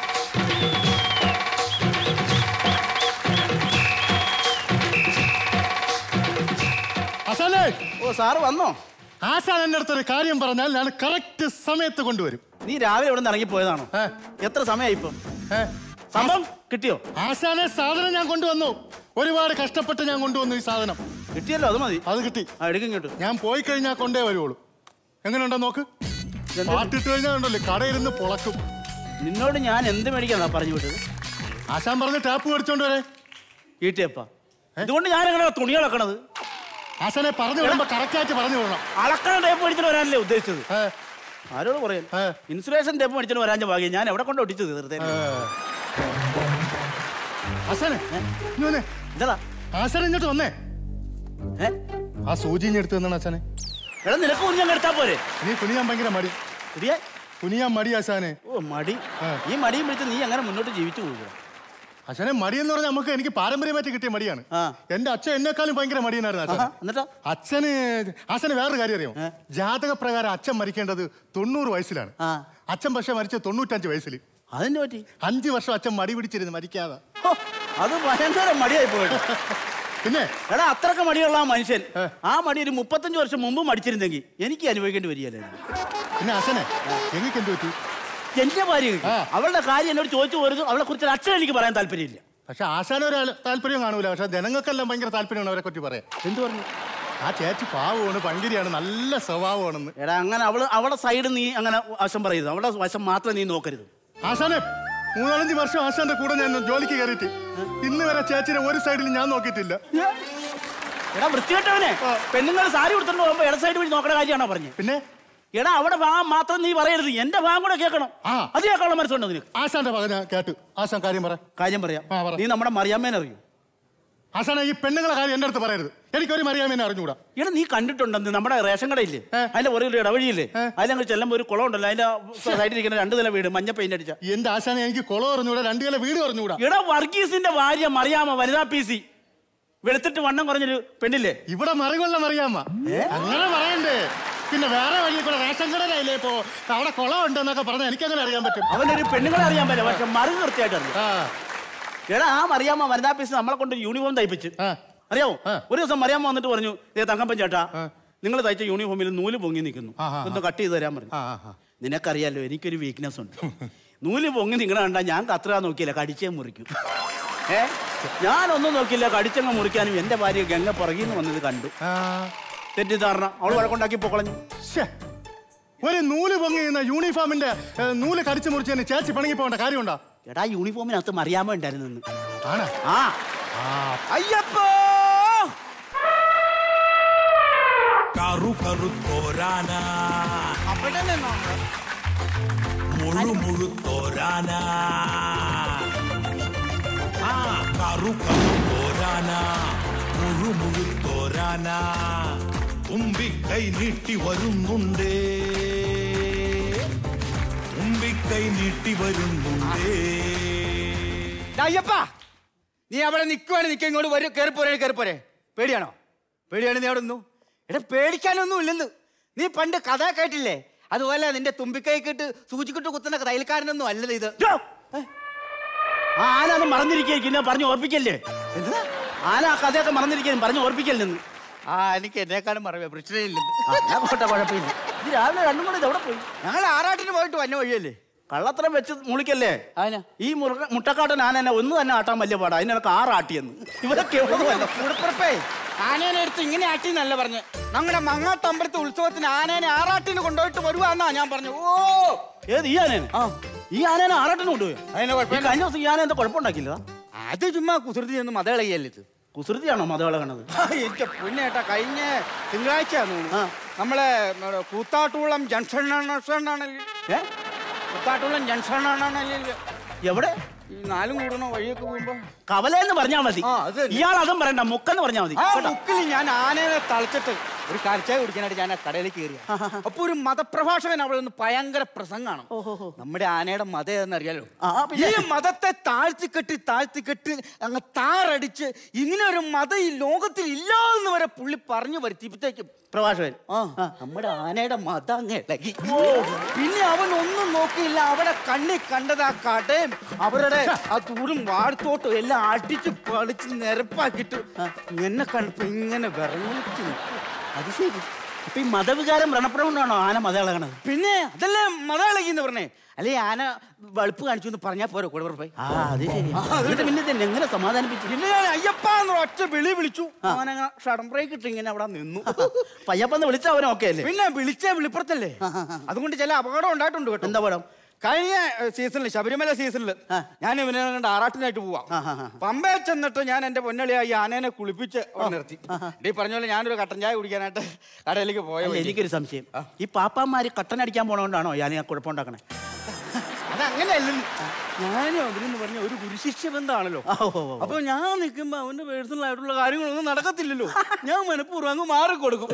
Speaker 12: അസലേ
Speaker 11: ഓ സാറ് വന്നോ
Speaker 12: ആശാൻ എന്റെ അടുത്തൊരു കാര്യം പറഞ്ഞാൽ ഞാൻ കറക്റ്റ് സമയത്ത് കൊണ്ടുവരും
Speaker 11: നീ രാവിലെ ഇവിടെ നിന്ന് ഇറങ്ങിപ്പോയതാണോ എത്ര സമയമായി ഇപ്പം സംഭവം കിട്ടിയോ
Speaker 12: ആശാനെ സാധനം ഞാൻ കൊണ്ടുവന്നു ഒരുപാട് കഷ്ടപ്പെട്ട് ഞാൻ കൊണ്ടുവന്നു ഈ സാധനം
Speaker 11: കിട്ടിയല്ലോ അത് മതി
Speaker 12: അത് കിട്ടി
Speaker 11: എടുക്കും കിട്ടും
Speaker 12: ഞാൻ പോയി കഴിഞ്ഞാൽ കൊണ്ടേ വരുവുള്ളൂ എങ്ങനെയുണ്ടോ നോക്ക് പാട്ടിട്ട് കഴിഞ്ഞാൽ ഉണ്ടല്ലോ കടയിരുന്ന് പൊളക്കും
Speaker 11: നിന്നോട് ഞാൻ എന്ത് മേടിക്കാന്നാ പറഞ്ഞു വിട്ടത്
Speaker 12: ആശാൻ പറഞ്ഞ് ടാപ്പ് മേടിച്ചോണ്ട് വരെ
Speaker 11: ഈട്ടിയപ്പ ഇതുകൊണ്ട് ഞാൻ എങ്ങനെ തുണി അളക്കണത്
Speaker 12: ആശാനെ പറഞ്ഞു വിടുമ്പോ കറക്റ്റായിട്ട് പറഞ്ഞു വിടണം
Speaker 11: അളക്കണ ടേപ്പ് മേടിച്ചിട്ട് വരാനല്ലേ ഉദ്ദേശിച്ചത് ആരോട് പറയാൻ ഇൻസുലേഷൻ ടേപ്പ് മേടിച്ചിട്ട് വരാൻ ഭാഗ്യം ഞാൻ എവിടെ കൊണ്ട് ഒട്ടിച്ചത് വെറുതെ
Speaker 12: ആശാനെ ഇങ്ങ് വന്നേ
Speaker 11: എന്താ
Speaker 12: ആശാൻ ഇങ്ങോട്ട് വന്നേ ആ സൂചി ഇഞ്ഞ് എടുത്ത് തന്നാണ് ആശാനെ
Speaker 11: എടാ നിനക്ക് കുഞ്ഞങ്ങ് എടുത്താ പോരെ
Speaker 12: നീ കുനിയാൻ ഭയങ്കര മടി
Speaker 11: കുടിയാ
Speaker 12: കുനിയാൻ മടി ആശാനെ
Speaker 11: ഓ മടി ഈ മടിയും പിടിച്ച് നീ അങ്ങനെ മുന്നോട്ട് ജീവിച്ചു പോകുക
Speaker 15: അച്ഛനെ മടി എന്ന് പറഞ്ഞാൽ നമുക്ക് എനിക്ക് പാരമ്പര്യമായിട്ട് കിട്ടിയ മടിയാണ് എന്റെ അച്ഛൻ എന്നെക്കാളും ഭയങ്കര മടിയനായിരുന്നു അച്ഛൻ
Speaker 11: എന്നിട്ടോ
Speaker 15: അച്ഛന് അച്ഛന് വേറൊരു കാര്യം അറിയാമോ ജാതക പ്രകാരം അച്ഛൻ മരിക്കേണ്ടത് തൊണ്ണൂറ് വയസ്സിലാണ് അച്ഛൻ പക്ഷെ മരിച്ചത് തൊണ്ണൂറ്റഞ്ച് വയസ്സിൽ
Speaker 11: അതിന് പറ്റി
Speaker 15: അഞ്ച് വർഷം അച്ഛൻ മടി പിടിച്ചിരുന്നു മരിക്കാതെ
Speaker 11: അത് ഭയങ്കര മടിയായി പോയിട്ട്
Speaker 15: പിന്നെ
Speaker 11: എടാ അത്രക്ക് മടിയുള്ള ആ മനുഷ്യൻ ആ മടി ഒരു മുപ്പത്തഞ്ച് വർഷം മുമ്പ് മടിച്ചിരുന്നെങ്കിൽ എനിക്ക് അനുഭവിക്കേണ്ടി വരികയല്ലേ
Speaker 15: പിന്നെ അച്ഛനെ എനിക്ക് എന്ത് പറ്റി
Speaker 11: എന്റെ ഭാര്യ അവളുടെ കാര്യം എന്നോട് ചോദിച്ചു പോരുന്നു അവളെ കുറിച്ച് ഒരു അച്ഛൻ എനിക്ക് പറയാൻ താല്പര്യമില്ല
Speaker 15: പക്ഷെ ആശാന ഒരു താല്പര്യം കാണൂല പക്ഷെ ജനങ്ങൾക്കെല്ലാം ഭയങ്കര താല്പര്യമാണ് അവരെ പറ്റി പറയാം
Speaker 11: എന്ത് പറഞ്ഞു
Speaker 15: ആ ചേച്ചി പാവമാണ് പങ്കിരിയാണ് നല്ല സ്വഭാവമാണെന്ന്
Speaker 11: എടാ അങ്ങനെ അവള് അവളെ സൈഡ് നീ അങ്ങനെ വശം പറയരുത് അവളുടെ വശം മാത്രം നീ നോക്കരുത്
Speaker 15: ആശാനെ മൂന്നാലഞ്ച് വർഷം ആശാന്റെ കൂടെ ഞാൻ ജോലിക്ക് കയറിയിട്ട് ഇന്ന് വരെ ചേച്ചിനെ ഒരു സൈഡിൽ ഞാൻ നോക്കിയിട്ടില്ല
Speaker 11: എടാ വൃത്തികെട്ടവനെ പെണ്ണുങ്ങൾ സാരി കൊടുത്തിട്ട് പോകുമ്പോ ഇട സൈഡ് വഴി നോക്കണ കാര്യമാണോ പറഞ്ഞത്
Speaker 15: പിന്നെ
Speaker 11: എടാ അവിടെ ഭാഗം മാത്രം നീ പറയരുത് എന്റെ ഭാഗം കൂടെ കേൾക്കണം അത് കേൾക്കാനുള്ള മനസ്സുണ്ടോ നിനക്ക്
Speaker 15: ആശാന്റെ ഭാഗം ഞാൻ കേട്ടു ആശാൻ കാര്യം പറ
Speaker 11: കാര്യം പറയാം നീ നമ്മുടെ മറിയാമ്മേനെ അറിയൂ
Speaker 15: ആശാനെ ഈ പെണ്ണുങ്ങളെ കാര്യം എന്റെ അടുത്ത് പറയരുത് എനിക്കൊരു മറിയാമേനെ അറിഞ്ഞുകൂടാ
Speaker 11: എടാ നീ കണ്ടിട്ടുണ്ടെന്ന് നമ്മുടെ റേഷൻ കടയില്ലേ അതിന്റെ പുറകിൽ ഇടവഴിയില്ലേ അതിലങ്ങ് ചെല്ലുമ്പോ ഒരു കുളം ഉണ്ടല്ലോ അതിന്റെ സൈഡിൽ ഇരിക്കുന്ന രണ്ട് നില വീട് മഞ്ഞ പെയിന്റ് അടിച്ച
Speaker 15: എന്റെ ആശാനെ എനിക്ക് കുളം അറിഞ്ഞൂടാ രണ്ടു കിലോ വീട് അറിഞ്ഞൂടാ
Speaker 11: എടാ വർഗീസിന്റെ ഭാര്യ മറിയാമ്മ വനിതാ പി സി വെളുത്തിട്ട് വണ്ണം കുറഞ്ഞൊരു പെണ്ണില്ലേ
Speaker 15: ഇവിടെ മറികൊള്ള മറിയാമ്മ അങ്ങനെ പറയണ്ടേ പിന്നെ വേറെ വഴി കൂടെ റേഷൻ കടയിലല്ലേ ഇപ്പോ അവിടെ കുളം ഉണ്ടെന്നൊക്കെ പറഞ്ഞാൽ എനിക്കങ്ങനെ അറിയാൻ പറ്റും
Speaker 11: അവനൊരു പെണ്ണുങ്ങളെ അറിയാൻ പറ്റില്ല പക്ഷെ മറി കൃത്യമായിട്ട് അറിയാം എടാ ആ മറിയാമ്മ വനിതാ പി സി നമ്മളെ കൊണ്ട് യൂണിഫോം തയ്പ്പിച്ച് അറിയാമോ ഒരു ദിവസം മറിയാമ്മ വന്നിട്ട് പറഞ്ഞു ഏ തങ്കപ്പൻ ചേട്ടാ നിങ്ങൾ തയ്ച്ച യൂണിഫോമിൽ നൂല് പൊങ്ങി നിൽക്കുന്നു ഒന്ന് കട്ട് ചെയ്ത് തരാൻ പറഞ്ഞു നിനക്കറിയാലോ എനിക്കൊരു വീക്ക്നെസ് ഉണ്ട് നൂല് പൊങ്ങി നിങ്ങളെ കണ്ടാ ഞാൻ കത്ര നോക്കിയില്ല കടിച്ചേ മുറിക്കും ഏ ഞാനൊന്നും നോക്കില്ല കടിച്ചങ്ങ് മുറിക്കാനും എന്റെ ഭാര്യ ഗംഗ പുറകിന്ന് വന്നത് കണ്ടു തെറ്റിദ്ധാരണ അവൾ വഴക്കുണ്ടാക്കി പൊക്കളഞ്ഞു
Speaker 15: ഒരു നൂല് പൊങ്ങി നിന്ന യൂണിഫോമിന്റെ ഏ, നൂല് കടിച്ചു മുറിച്ചതിന് ചേച്ചി പണങ്ങി പോകേണ്ട കാര്യമുണ്ടോ
Speaker 11: എടാ യൂണിഫോമിനകത്ത് മറിയാമ്മ ഉണ്ടായിരുന്നു
Speaker 15: ആണ്
Speaker 11: ആ
Speaker 6: അയ്യപ്പോ കറു കറുത്തോരാന
Speaker 10: അവിടെ നിന്നോ
Speaker 6: മുഴു മുഴുത്തോരാന ആ കറു കറുത്തോരാന മുഴു മുഴുത്തോരാന തുമ്പിക്കൈ നീട്ടി വരുന്നുണ്ടേ തുമ്പിക്കൈ നീട്ടി വരുന്നുണ്ടേ
Speaker 10: അയ്യപ്പ നീ അവിടെ നിൽക്കുവാണ് നിൽക്കുക ഇങ്ങോട്ട് വരും കയറി പോരെ കയറി പോരെ പേടിയാണോ പേടിയാണ് നീ അവിടെ നിന്നു എടാ പേടിക്കാനൊന്നും ഇല്ലെന്ന് നീ പണ്ട് കഥ കേട്ടില്ലേ അതുപോലെ നിന്റെ തുമ്പിക്കൈ കിട്ട് സൂചിക്കിട്ട് കുത്തുന്ന തയ്യൽക്കാരനൊന്നും അല്ലത് ഇത്
Speaker 11: ആ ആന അത് മറന്നിരിക്കും ഞാൻ പറഞ്ഞു ഓർപ്പിക്കല്ലേ എന്താ ആന ആ കഥയൊക്കെ മറന്നിരിക്കും പറഞ്ഞു ഓർപ്പിക്കല്ലെന്ന്
Speaker 10: ആ എനിക്ക് എന്നെക്കാളും മറവേ പ്രശ്നമില്ലെന്ന്
Speaker 11: ഞാൻ പോട്ടെ കുഴപ്പമില്ല ഇത് രാവിലെ രണ്ടും കൂടെ എവിടെ പോയി
Speaker 10: ഞങ്ങൾ ആറാട്ടിന് പോയിട്ട് വന്ന വഴിയല്ലേ
Speaker 11: കള്ളത്തരം വെച്ച് മുളിക്കല്ലേ ഈ മുറുക മുട്ടക്കാട്ടൻ ആന എന്നെ ഒന്ന് തന്നെ ആട്ടാൻ വലിയ പാടാ അതിനൊക്കെ ആറാട്ടിയെന്ന് ഇവരൊക്കെ
Speaker 10: ഉടുപ്പറപ്പേ ആനേനെ എടുത്ത് ഇങ്ങനെ ആട്ടി എന്നല്ല പറഞ്ഞു ഞങ്ങളുടെ മങ്ങാട്ടമ്പലത്തെ ഉത്സവത്തിന് ആനേനെ ആറാട്ടിന് കൊണ്ടുപോയിട്ട് വരുവാന്നാ ഞാൻ പറഞ്ഞു ഓ
Speaker 11: ഏത് ഈ ആനേനെ ഈ ആനേനെ ആറാട്ടിന് കൊണ്ടുപോയി ഈ കഴിഞ്ഞ ദിവസം ഈ ആന എന്താ കുഴപ്പമുണ്ടാക്കില്ല
Speaker 10: അത് ചുമ്മാ കുസൃതി ഒന്നും മതകളയല്ലേ ഇത്
Speaker 11: കുസൃതിയാണോ മതകളകണത്
Speaker 10: എന്റെ പൊന്നേട്ടാ കഴിഞ്ഞ തിങ്കളാഴ്ച നമ്മളെ നമ്മുടെ കൂത്താട്ടുകുളം ജംഗ്ഷൻ ആണല്ലോ ഏ കൂത്താട്ടുകുളം ജംഗ്ഷൻ ആണല്ലോ
Speaker 11: എവിടെ
Speaker 10: ഈ നാലും കൂടുന്ന വഴിയൊക്കെ പോകുമ്പോ
Speaker 11: കവലെന്ന് പറഞ്ഞാ മതി ഇയാൾ അതും പറയണ്ട മുക്കെന്ന് പറഞ്ഞാ മതി
Speaker 10: ആ
Speaker 11: കേട്ടോ?
Speaker 10: മുക്കിൽ ഞാൻ ആനയെ തളച്ചിട്ട് ഒരു കരച്ചായ കുടിക്കാനായിട്ട് ഞാൻ ആ കടയിലേക്ക് കയറി അപ്പൊ ഒരു മതപ്രഭാഷകൻ അവിടെ നിന്ന് ഭയങ്കര പ്രസംഗമാണ് നമ്മുടെ ആനയുടെ മതം ഏതെന്നറിയാലോ ഈ മതത്തെ താഴ്ത്തിക്കെട്ടി താഴ്ത്തിക്കെട്ടി അങ്ങ് താറടിച്ച് ഇങ്ങനെ ഒരു മതം ഈ ലോകത്തിൽ ഇല്ല എന്ന് വരെ പുള്ളി പറഞ്ഞു വരുത്തിയപ്പോഴത്തേക്കും
Speaker 11: പ്രഭാഷകൻ
Speaker 10: ആ നമ്മുടെ ആനയുടെ മതം അങ്ങ് ഇളകി പിന്നെ അവൻ ഒന്നും നോക്കിയില്ല അവിടെ കണ്ണി കണ്ടത് ആ കടയും അവരുടെ ആ തൂരും വാഴത്തോട്ടും എല്ലാം അടിച്ച് പളിച്ച് നിരപ്പാക്കിയിട്ട് എന്നെ കണ്ടപ്പോ ഇങ്ങനെ വിറങ്ങിച്ച് നിൽക്കും
Speaker 11: അത് ശരി അപ്പൊ ഈ മതവികാരം വ്രണപ്പെടുകൊണ്ടാണോ ആന മത ഇളകണത്
Speaker 10: പിന്നെ അതല്ലേ മത ഇളകി എന്ന് പറഞ്ഞേ അല്ലെ ആന വെളുപ്പ് കാണിച്ചു എന്ന് പറഞ്ഞാ പോരെ കൂടെ പോയി
Speaker 11: ആ അത് ശരി എന്നിട്ട് പിന്നെ ഇതെന്നെ എങ്ങനെ സമാധാനിപ്പിച്ചു
Speaker 10: പിന്നെ ഞാൻ അയ്യപ്പ എന്ന് ഒറ്റ വിളി വിളിച്ചു അവനങ്ങനെ ഷടം ബ്രേക്ക് ഇട്ട് ഇങ്ങനെ അവിടെ നിന്നു
Speaker 11: പയ്യപ്പന്ന് വിളിച്ച അവനൊക്കെ അല്ലേ
Speaker 10: പിന്നെ വിളിച്ച വിളിപ്പുറത്തല്ലേ അതുകൊണ്ട് ചില അപകടം ഉണ്ടായിട്ടുണ്ട് കേട്ടോ
Speaker 11: എന്താ പടം
Speaker 10: കഴിഞ്ഞ സീസണിൽ ശബരിമല സീസണിൽ ഞാൻ ഇവനെ കണ്ട് ആറാട്ടിനായിട്ട് പോവാം പമ്പയെ ചെന്നിട്ട് ഞാൻ എന്റെ പൊന്നളിയായി ആനേനെ കുളിപ്പിച്ച് അവിടെ നിർത്തി ഈ പറഞ്ഞ പോലെ ഞാനൊരു കട്ടൻ ചായ കുടിക്കാനായിട്ട് കടയിലേക്ക് പോയ
Speaker 11: അല്ല, എനിക്കൊരു സംശയം ഈ പാപ്പാമാര് കട്ടൻ അടിക്കാൻ പോണോണ്ടാണോ ഞാൻ കുഴപ്പമുണ്ടാക്കണേ
Speaker 10: അതങ്ങനെയല്ല ഞാനും അവരെന്ന് പറഞ്ഞ ഒരു ഗുരുശിഷ്യ ബന്ധമാണല്ലോ അപ്പൊ ഞാൻ നിൽക്കുമ്പോ അവന്റെ പേഴ്സണൽ ആയിട്ടുള്ള കാര്യങ്ങളൊന്നും നടക്കത്തില്ലല്ലോ ഞാൻ മനഃപൂർവ്വം അങ്ങ് മാറിക്കൊടുക്കും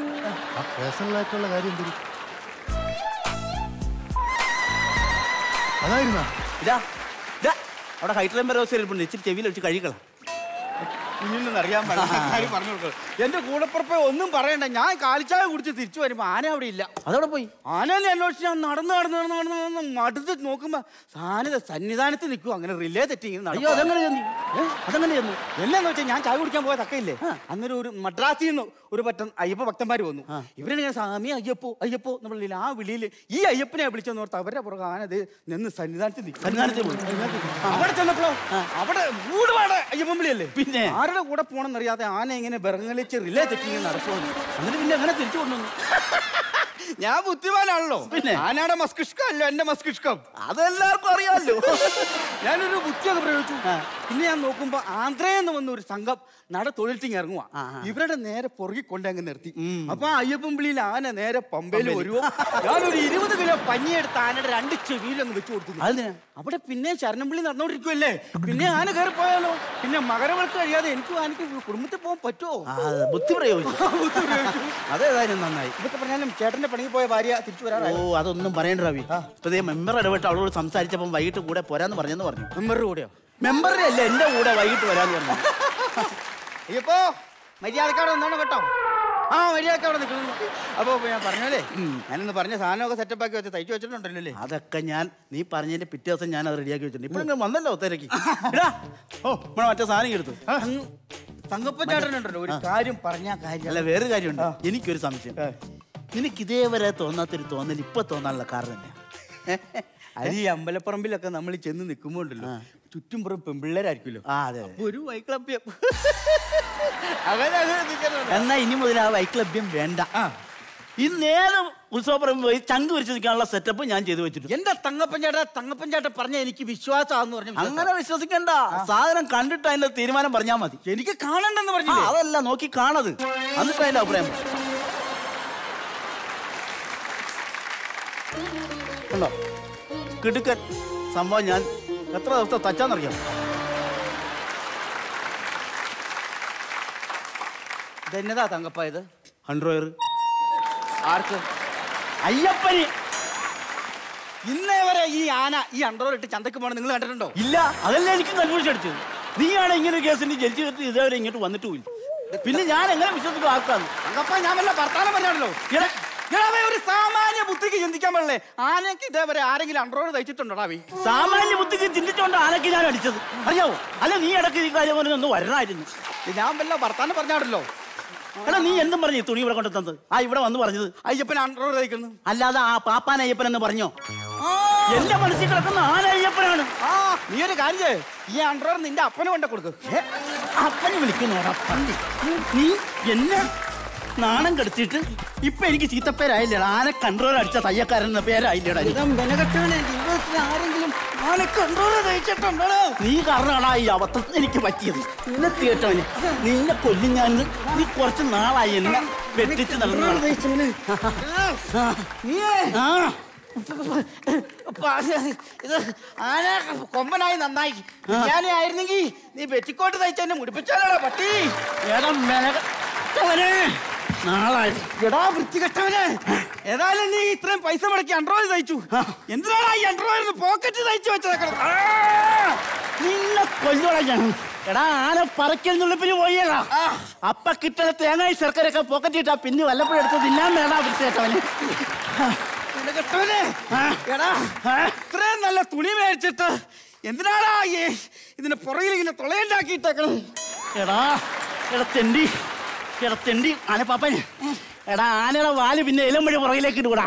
Speaker 15: ആ പേഴ്സണൽ ആയിട്ടുള്ള കാര്യം എന്തിനും
Speaker 11: അതായിരുന്ന ഇതാ ഇതാ അവിടെ ഹൈഡ്രംബരോസ് ഇരിപ്പുണ്ട് ഇച്ചിരി ചെവിയിൽ വെച്ച് കഴിക്കണം
Speaker 10: കുഞ്ഞിനൊന്നും അറിയാൻ പാടില്ല കാര്യം പറഞ്ഞു കൊടുക്കണം എന്റെ കൂടപ്പുറപ്പെ ഒന്നും പറയണ്ട ഞാൻ കാലിച്ചായ കുടിച്ച് തിരിച്ചു വരുമ്പോ ആന അവിടെ ഇല്ല
Speaker 11: അതവിടെ പോയി
Speaker 10: ആനനെ അന്വേഷിച്ച് ഞാൻ നടന്ന് നടന്ന് നടന്ന് നടന്ന് നടന്ന് മടുത്ത് നോക്കുമ്പോ സാധനത സന്നിധാനത്ത് നിൽക്കും അങ്ങനെ റിലേ തെറ്റി ഇങ്ങനെ
Speaker 11: അയ്യോ അതങ്ങനെ ചെന്നു അതങ്ങനെ ചെന്നു
Speaker 10: എന്നാന്ന് വെച്ചാൽ ഞാൻ ചായ കുടിക്കാൻ പോയ തക്കയില്ലേ അന്നേരം ഒരു മദ്രാസിൽ നിന്ന് ഒരു പറ്റം അയ്യപ്പ ഭക്തന്മാർ വന്നു ഇവരെ ഞാൻ സ്വാമി അയ്യപ്പോ അയ്യപ്പോ എന്നുള്ള വിളിയിൽ ആ വിളിയിൽ ഈ അയ്യപ്പനെ വിളിച്ചെന്ന് ഓർത്ത് അവരുടെ പുറകെ ആനത് നിന്ന് സന്നിധാനത്ത് നിൽക്കും
Speaker 11: സന്നിധാനത്ത് പോയി.
Speaker 10: അവിടെ ചെന്നപ്പോഴോ അവിടെ ഊടുപാട് അയ്യപ്പൻ വിളിയല്ലേ
Speaker 11: പിന്നെ?
Speaker 10: ആരുടെ കൂടെ പോണെന്നറിയാതെ ആന ഇങ്ങനെ ബെറങ്ങലിച്ച് റിലേ തെറ്റി ഇങ്ങനെ നടക്കുവാണ്
Speaker 11: എന്നിട്ട് പിന്നെ അങ്ങനെ തിരിച്ചു കൊണ്ടുവന്നു
Speaker 10: ഞാൻ ബുദ്ധിമാനാണല്ലോ
Speaker 11: പിന്നെ?
Speaker 10: ആനയുടെ മസ്തിഷ്കം അല്ലോ എന്റെ മസ്തിഷ്കം
Speaker 11: അതെല്ലാവർക്കും അറിയാമല്ലോ
Speaker 10: ഞാനൊരു ബുദ്ധിയൊക്കെ പ്രയോഗിച്ചു പിന്നെ ഞാൻ നോക്കുമ്പോ ആന്ധ്രയെന്ന് വന്ന ഒരു സംഘം നട തൊഴിൽത്തിങ് ഇറങ്ങുക ഇവരുടെ നേരെ പുറകിൽ കൊണ്ട് അങ്ങ് നിർത്തി അപ്പൊ ആ അയ്യപ്പൻ വിളിയിൽ ആന നേരെ പമ്പയിൽ
Speaker 11: പമ്പയിൽ.
Speaker 10: വരുവോ ഞാനൊരു ഇരുപത് കിലോ പഞ്ഞിയെടുത്ത് ആനയുടെ രണ്ട് ചെവിയിൽ അങ്ങ് വെച്ചു കൊടുത്തു
Speaker 11: അതെന്തിനാ?
Speaker 10: അവിടെ പിന്നെ ശരണംവിളി നടന്നോണ്ടിരിക്കുമല്ലേ പിന്നെ ആന കയറി പോയാലോ പിന്നെ മകരവിളക്ക് കഴിയാതെ എനിക്കും ആനക്ക് കുടുംബത്തിൽ പോകാൻ പറ്റുമോ
Speaker 11: ആ, ബുദ്ധി പ്രയോഗിച്ചു
Speaker 10: ബുദ്ധി പ്രയോഗിച്ചു.
Speaker 11: അതേതായാലും നന്നായി
Speaker 10: ഇതൊക്കെ പറഞ്ഞാലും ചേട്ടന്റെ പണിക്ക് പോയ ഭാര്യ തിരിച്ചു
Speaker 11: ഓ
Speaker 10: വരാറായി
Speaker 11: അതൊന്നും പറയണ്ട രവി ഇപ്പൊ ദേ മെമ്പർ ഇടപെട്ട് അവളോട് സംസാരിച്ചപ്പം വൈകിട്ട് കൂടെ പോരാന്ന് പറഞ്ഞെന്ന് പറഞ്ഞു
Speaker 10: മെമ്പറുടെ കൂടെയോ
Speaker 11: മെമ്പറിന്റെ അല്ല എന്റെ കൂടെ വൈകിട്ട് വരാന്ന് പറഞ്ഞു
Speaker 10: അയ്യപ്പോ മര്യാദക്കാടെ എന്താണ് കേട്ടോ ആ മര്യാദക്ക് അവിടെ നിൽക്കുന്നു അപ്പൊ ഞാൻ പറഞ്ഞല്ലേ ഞാനിന്ന് പറഞ്ഞ സാധനമൊക്കെ സെറ്റപ്പ് ആക്കി വെച്ച് തയ്ച്ചു വെച്ചിട്ടുണ്ടല്ലോ അല്ലേ
Speaker 11: അതൊക്കെ ഞാൻ നീ പറഞ്ഞതിന്റെ പിറ്റേ ദിവസം ഞാൻ അത് റെഡിയാക്കി വെച്ചിട്ടുണ്ട് ഇപ്പൊ ഇങ്ങ് വന്നല്ലോ തിരക്കി എടാ, ഓ നമ്മളെ മറ്റേ സാധനം എടുത്തു
Speaker 10: തങ്കപ്പച്ചാട്ടനുണ്ടല്ലോ ഒരു കാര്യം പറഞ്ഞ കാര്യം
Speaker 11: അല്ല വേറെ കാര്യമുണ്ട് എനിക്കൊരു സംശയം നിനക്ക് ഇതേവരെ തോന്നാത്തൊരു തോന്നൽ ഇപ്പൊ തോന്നാനുള്ള കാരണം എന്നാ
Speaker 10: അത് ഈ അമ്പലപ്പറമ്പിലൊക്കെ നമ്മൾ ചെന്ന് നിൽക്കുമ്പോൾ ഉണ്ടല്ലോ ചുറ്റും പുറം പെമ്പിള്ളേരായിരിക്കുമല്ലോ
Speaker 11: ആ അതെ
Speaker 10: അപ്പൊ ഒരു വൈക്ലഭ്യം അവരങ്ങനെ നിൽക്കുന്നുണ്ട്.
Speaker 11: എന്നാ ഇനി മുതൽ ആ വൈക്ലഭ്യം വേണ്ട ഈ നേരെ ഉത്സവപ്പറമ്പ് പോയി ചങ്ക് വിരിച്ച് നിൽക്കാനുള്ള സെറ്റപ്പ് ഞാൻ ചെയ്തു വെച്ചിട്ടുണ്ട്
Speaker 10: എന്റെ തങ്ങപ്പൻ ചേട്ടാ തങ്ങപ്പൻ ചേട്ടൻ പറഞ്ഞ എനിക്ക് വിശ്വാസമാന്ന് പറഞ്ഞു
Speaker 11: അങ്ങനെ വിശ്വസിക്കണ്ട സാധനം കണ്ടിട്ട് അതിന്റെ തീരുമാനം പറഞ്ഞാൽ മതി
Speaker 10: എനിക്ക് കാണണ്ടെന്ന്
Speaker 11: ആ,
Speaker 10: പറഞ്ഞു
Speaker 11: അതല്ല നോക്കി കാണത് എന്നിട്ട് അതിന്റെ അഭിപ്രായം പറ. കണ്ടോ കിടുക്കൻ സംഭവം ഞാൻ എത്ര ദിവസത്തെ തച്ചാന്നറിയാം
Speaker 10: ഇതെന്നതാ തങ്കപ്പ ഇത്
Speaker 11: ഹൺഡ്രോയർ
Speaker 10: ആർക്ക്
Speaker 11: അയ്യപ്പന്
Speaker 10: ഇന്നേ വരെ ഈ ആന ഈ അണ്ടറോർ ഇട്ട് ചന്തക്ക് പോകണം നിങ്ങൾ കണ്ടിട്ടുണ്ടോ
Speaker 11: ഇല്ല അതല്ലേ എനിക്കും കൺഫ്യൂഷൻ അടിച്ചത് നീയാണ് ഇങ്ങനെ ഒരു കേസിന് ജഡ്ജി കയറ്റി ഇതേവരെ ഇങ്ങോട്ട് വന്നിട്ട് പോയില്ല പിന്നെ ഞാൻ എങ്ങനെ വിശ്വസിക്കും ആക്കാന്ന്
Speaker 10: തങ്കപ്പ ഞാൻ വല്ല വർത്താനം പറഞ്ഞാണല്ലോ ഒരു സാമാന്യ ബുദ്ധിക്ക് ചിന്തിക്കാൻ പാടില്ലേ ആനയ്ക്ക് ഇതേവരെ ആരെങ്കിലും അണ്ടറോർ തയ്ച്ചിട്ടുണ്ടോടാ വി
Speaker 11: സാമാന്യ ബുദ്ധിക്ക് ചിന്തിച്ചോണ്ട് ആനയ്ക്ക് ഞാൻ അടിച്ചത് അറിയാവോ അല്ല നീ ഇടയ്ക്ക് ഈ കാര്യം പറഞ്ഞ് ഒന്ന് വരണമായിരുന്നു
Speaker 10: ഞാൻ വല്ല വർത്താനം പറഞ്ഞാണല്ലോ
Speaker 11: എടാ നീ എന്തും പറഞ്ഞു ഈ തുണി ഇവിടെ കൊണ്ടു തന്നത് ആ ഇവിടെ വന്ന് പറഞ്ഞത്
Speaker 10: അയ്യപ്പൻ അണ്ടറോർ തയ്ക്കുന്നു
Speaker 11: അല്ലാതെ ആ പാപ്പാൻ അയ്യപ്പൻ എന്ന് പറഞ്ഞോ എന്റെ മനസ്സിൽ കിടക്കുന്ന ആന അയ്യപ്പനാണ്
Speaker 10: ആ നീ ഒരു കാര്യം ചെയ്യ്. ഈ അണ്ടറോർ നിന്റെ അപ്പന് കൊണ്ട കൊടുക്ക്
Speaker 11: അപ്പനെ വിളിക്കുന്നോടാ പന്നി നീ എന്നെ നാണം കെടുത്തിട്ട് ഇപ്പൊ എനിക്ക് ചീത്തപ്പേരായില്ലടാ ആന കൺട്രോൾ അടിച്ച തയ്യക്കാരൻ എന്ന പേരായില്ലടാ എനിക്ക്.
Speaker 10: മെനകെട്ടവനെ ജീവിതത്തിൽ ആരെങ്കിലും ആനക്ക് അണ്ടറോർ തയ്ച്ചിട്ടുണ്ടോ
Speaker 11: നീ കാരണമാണ് ഈ അബദ്ധം എനിക്ക് പറ്റിയത് നിന്നെ കേട്ടവന് നിന്നെ കൊല്ലും ഞാൻ നീ കുറച്ച് നാളായി എന്നെ വെട്ടിച്ച് നടന്നു
Speaker 10: നീയേ
Speaker 11: ആ
Speaker 10: അപ്പൊ അത് ഇത് ആന കൊമ്പനായി നന്നായി ഞാനേ ആയിരുന്നെങ്കിൽ നീ പെറ്റിക്കോട്ട് തയ്ച്ചെന്നെ മുടിപ്പിച്ചാലോടാ പട്ടി
Speaker 11: എടാ മെനകെട്ടവനെ നാളായി
Speaker 10: എടാ വൃത്തികെട്ടവനെ ഏതായാലും നീ ഇത്രയും പൈസ മുടക്കി അൺട്രോയിഡ് തയ്ച്ചു എന്തിനാണ് ഈ അൺട്രോയിഡ് പോക്കറ്റ് തയ്ച്ചു വെച്ചേക്കണം
Speaker 11: നിന്നെ കൊല്ലുവാ ഞാൻ എടാ ആന പറക്കൽ നുള്ളിപ്പിന് പോയടാ അപ്പ കിട്ടണ തേങ്ങായി ശർക്കരയൊക്കെ പോക്കറ്റ് ഇട്ടാ പിന്നെ വല്ലപ്പോഴും എടുത്ത് തിന്നാൻ വേണ്ട വൃത്തികെട്ടവന്
Speaker 10: കെട്ടവനെ എടാ ഇത്രയും നല്ല തുണി മേടിച്ചിട്ട് എന്തിനാടാ ഈ ഇതിന്റെ പുറകിൽ ഇങ്ങനെ തുളയുണ്ടാക്കിയിട്ടേക്കണം
Speaker 11: എടാ എടാ തെണ്ടി എടാ തെണ്ടി ആനപ്പാപ്പൻ എടാ ആനയുടെ വാല് പിന്നെ ഇലം വഴി പുറകിലേക്ക് ഇടുകൂടാ